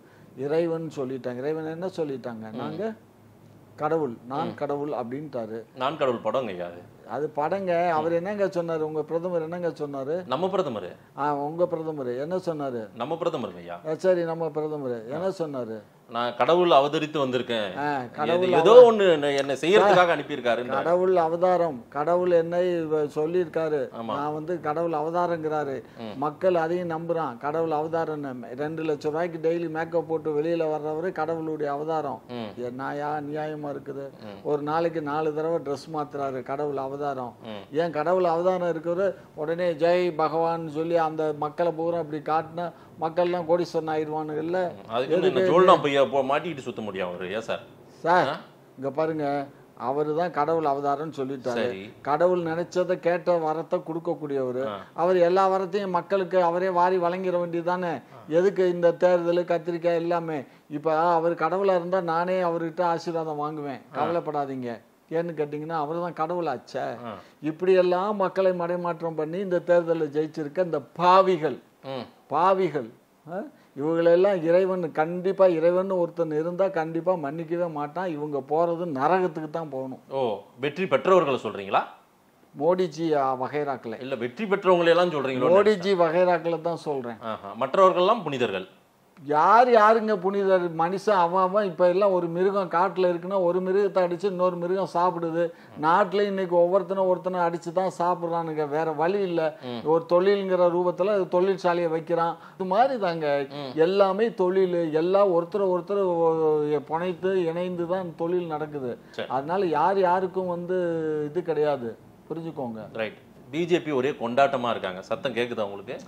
[SPEAKER 2] இறைவன் சொல்லிட்டாங்க இறைவன் என்ன சொல்லிட்டாங்க நாங்கள் கடவுள் நான் கடவுள் அப்படின்ட்டாரு
[SPEAKER 3] நான் கடவுள் படங்க ஐயா அது
[SPEAKER 2] அது படங்க அவர் என்னங்க சொன்னார் உங்க பிரதமர் என்னங்க சொன்னாரு
[SPEAKER 3] நம்ம பிரதமர்
[SPEAKER 2] ஆ உங்க பிரதமர் என்ன சொன்னாரு
[SPEAKER 3] நம்ம பிரதமருங்க ஐயா
[SPEAKER 2] அஹ் சரி நம்ம பிரதமர் என்ன சொன்னாரு
[SPEAKER 3] நான் கடவுள் அவதரித்து வந்திருக்கேன்
[SPEAKER 2] ஆ,
[SPEAKER 3] இது
[SPEAKER 2] கடவுள்
[SPEAKER 3] ஏதோ ஒண்ணு என்ன செய்யறதுக்காக அனுப்பியிருக்காரு
[SPEAKER 2] கடவுள் அவதாரம் கடவுள் என்னை இவ சொல்லியிருக்காரு
[SPEAKER 3] ஆமா.
[SPEAKER 2] நான் வந்து கடவுள் அவதாரங்கிறாரு மக்கள் அதையும் நம்புறான் கடவுள் அவதாரம் ரெண்டு லட்சம் ரூபாய்க்கு டெய்லி மேக்கப் போட்டு வெளியில வர்றவரு கடவுளுடைய அவதாரம்
[SPEAKER 3] ம்.
[SPEAKER 2] என்னயா நியாயமா இருக்குது ஒரு நாளைக்கு நாலு தடவை ட்ரெஸ் மாத்துறாரு கடவுள் அவதாரம் ஏன் கடவுள் அவதாரம் இருக்கிறவர் உடனே ஜெய் பகவான் சொல்லி அந்த மக்களை பூரா இப்படி காட்டினா மக்கள்லாம் கோடீஸ்வரன் ஆயிடுவானுங்கல்ல
[SPEAKER 3] அதுக்கு என்ன ஜோல்னா பையா போ மாட்டிக்கிட்டு சுத்த முடியும் அவரு ஏன் சார்
[SPEAKER 2] சார் இங்க பாருங்க அவரு தான் கடவுள் அவதாரம்னு சொல்லிட்டாரு
[SPEAKER 3] சரி
[SPEAKER 2] கடவுள் நினைச்சதை கேட்ட வரத்தை கொடுக்கக்கூடியவர் அவர் எல்லா வரத்தையும் மக்களுக்கு அவரே வாரி வழங்கிட வேண்டியதுதானே எதுக்கு இந்த தேர்தல் கத்திரிக்காய் எல்லாமே இப்ப அவர் கடவுளா இருந்தா நானே அவர்கிட்ட ஆசீர்வாதம் வாங்குவேன் கவலைப்படாதீங்க ஏன்னு கேட்டிங்கன்னா அவர் தான் கடவுளாச்சே
[SPEAKER 3] ஆ.
[SPEAKER 2] இப்படியெல்லாம் மக்களை மடைமாற்றம் பண்ணி இந்த தேர்தலில் ஜெயிச்சிருக்க இந்த பாவிகள்
[SPEAKER 3] ம்
[SPEAKER 2] பாவிகள் ஆ? இவங்களெல்லாம் இறைவன் கண்டிப்பா இறைவன் ஒருத்தன் இருந்தா கண்டிப்பா மன்னிக்கவே மாட்டான் இவங்க போறது நரகத்துக்கு தான் போகணும்
[SPEAKER 3] ஓ வெற்றி பெற்றவர்களை சொல்றீங்களா
[SPEAKER 2] மோடிஜி ஆ, வகைராக்களை
[SPEAKER 3] இல்ல வெற்றி பெற்றவங்களை எல்லாம் சொல்றீங்களோ
[SPEAKER 2] மோடிஜி வகைராக்களை தான் சொல்றேன்
[SPEAKER 3] ஆஹா. மற்றவர்கள்லாம் புனிதர்கள்
[SPEAKER 2] யார் யாருங்க புனிதர் மனுஷன் அவன் அவன் இப்ப எல்லாம் ஒரு மிருகம் காட்டுல இருக்குன்னா ஒரு மிருகத்தை அடிச்சு இன்னொரு மிருகம் சாப்பிடுது நாட்டுல இன்னைக்கு ஒவ்வொருத்தனும் ஒருத்தனை அடிச்சு தான் சாப்பிடுறானுங்க வேற வழி இல்ல ஒரு தொழில்ங்கிற ரூபத்துல தொழிற்சாலையை வைக்கிறான் இது மாதிரி தாங்க எல்லாமே தொழில் எல்லாம் ஒருத்தர் ஒருத்தர் ஒ- புனைத்து இணைந்து தான் தொழில் நடக்குது
[SPEAKER 3] சரி.
[SPEAKER 2] அதனால யார் யாருக்கும் வந்து இது கிடையாது புரிஞ்சுக்கோங்க
[SPEAKER 3] ரைட் பிஜேபி ஒரே கொண்டாட்டமா இருக்காங்க சத்தம் கேக்குதா உங்களுக்கு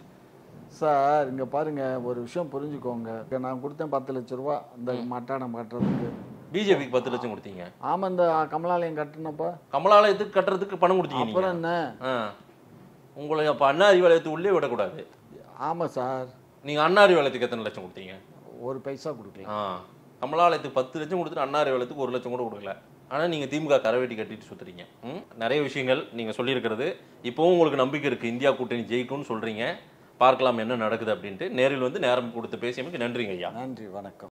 [SPEAKER 2] சார் இங்க பாருங்க ஒரு விஷயம் புரிஞ்சுக்கோங்க இங்க நான் கொடுத்தேன் பத்து லட்ச ரூபா இந்த மட்டாடம் கட்டுறதுக்கு
[SPEAKER 3] பிஜேபிக்கு பத்து லட்சம் கொடுத்தீங்க
[SPEAKER 2] ஆமா இந்த கமலாலயம் கட்டினப்ப
[SPEAKER 3] கமலாலயத்துக்கு கட்டுறதுக்கு பணம் கொடுத்தீங்க நீங்க
[SPEAKER 2] அப்புறம் என்ன
[SPEAKER 3] ஆ. உங்களை அப்ப அண்ணா அறிவாலயத்து உள்ளே விடக்கூடாது
[SPEAKER 2] ஆமா சார்
[SPEAKER 3] நீங்க அண்ணா அறிவாலயத்துக்கு எத்தனை லட்சம் கொடுத்தீங்க
[SPEAKER 2] ஒரு பைசா கொடுக்கல
[SPEAKER 3] ஆ கமலாலயத்துக்கு பத்து லட்சம் கொடுத்துட்டு அண்ணா அறிவாலயத்துக்கு ஒரு லட்சம் கூட கொடுக்கல ஆனா நீங்க திமுக கரவேட்டி கட்டிட்டு சுத்துறீங்க ம்? நிறைய விஷயங்கள் நீங்க சொல்லியிருக்கிறது இப்போவும் உங்களுக்கு நம்பிக்கை இருக்கு இந்தியா கூட்டணி ஜெயிக்கும்னு சொல்றீங்க பார்க்கலாம் என்ன நடக்குது அப்படின்ட்டு நேரில் வந்து நேரம் கொடுத்து பேசியமைக்கு நன்றிங்க ஐயா
[SPEAKER 2] நன்றி வணக்கம்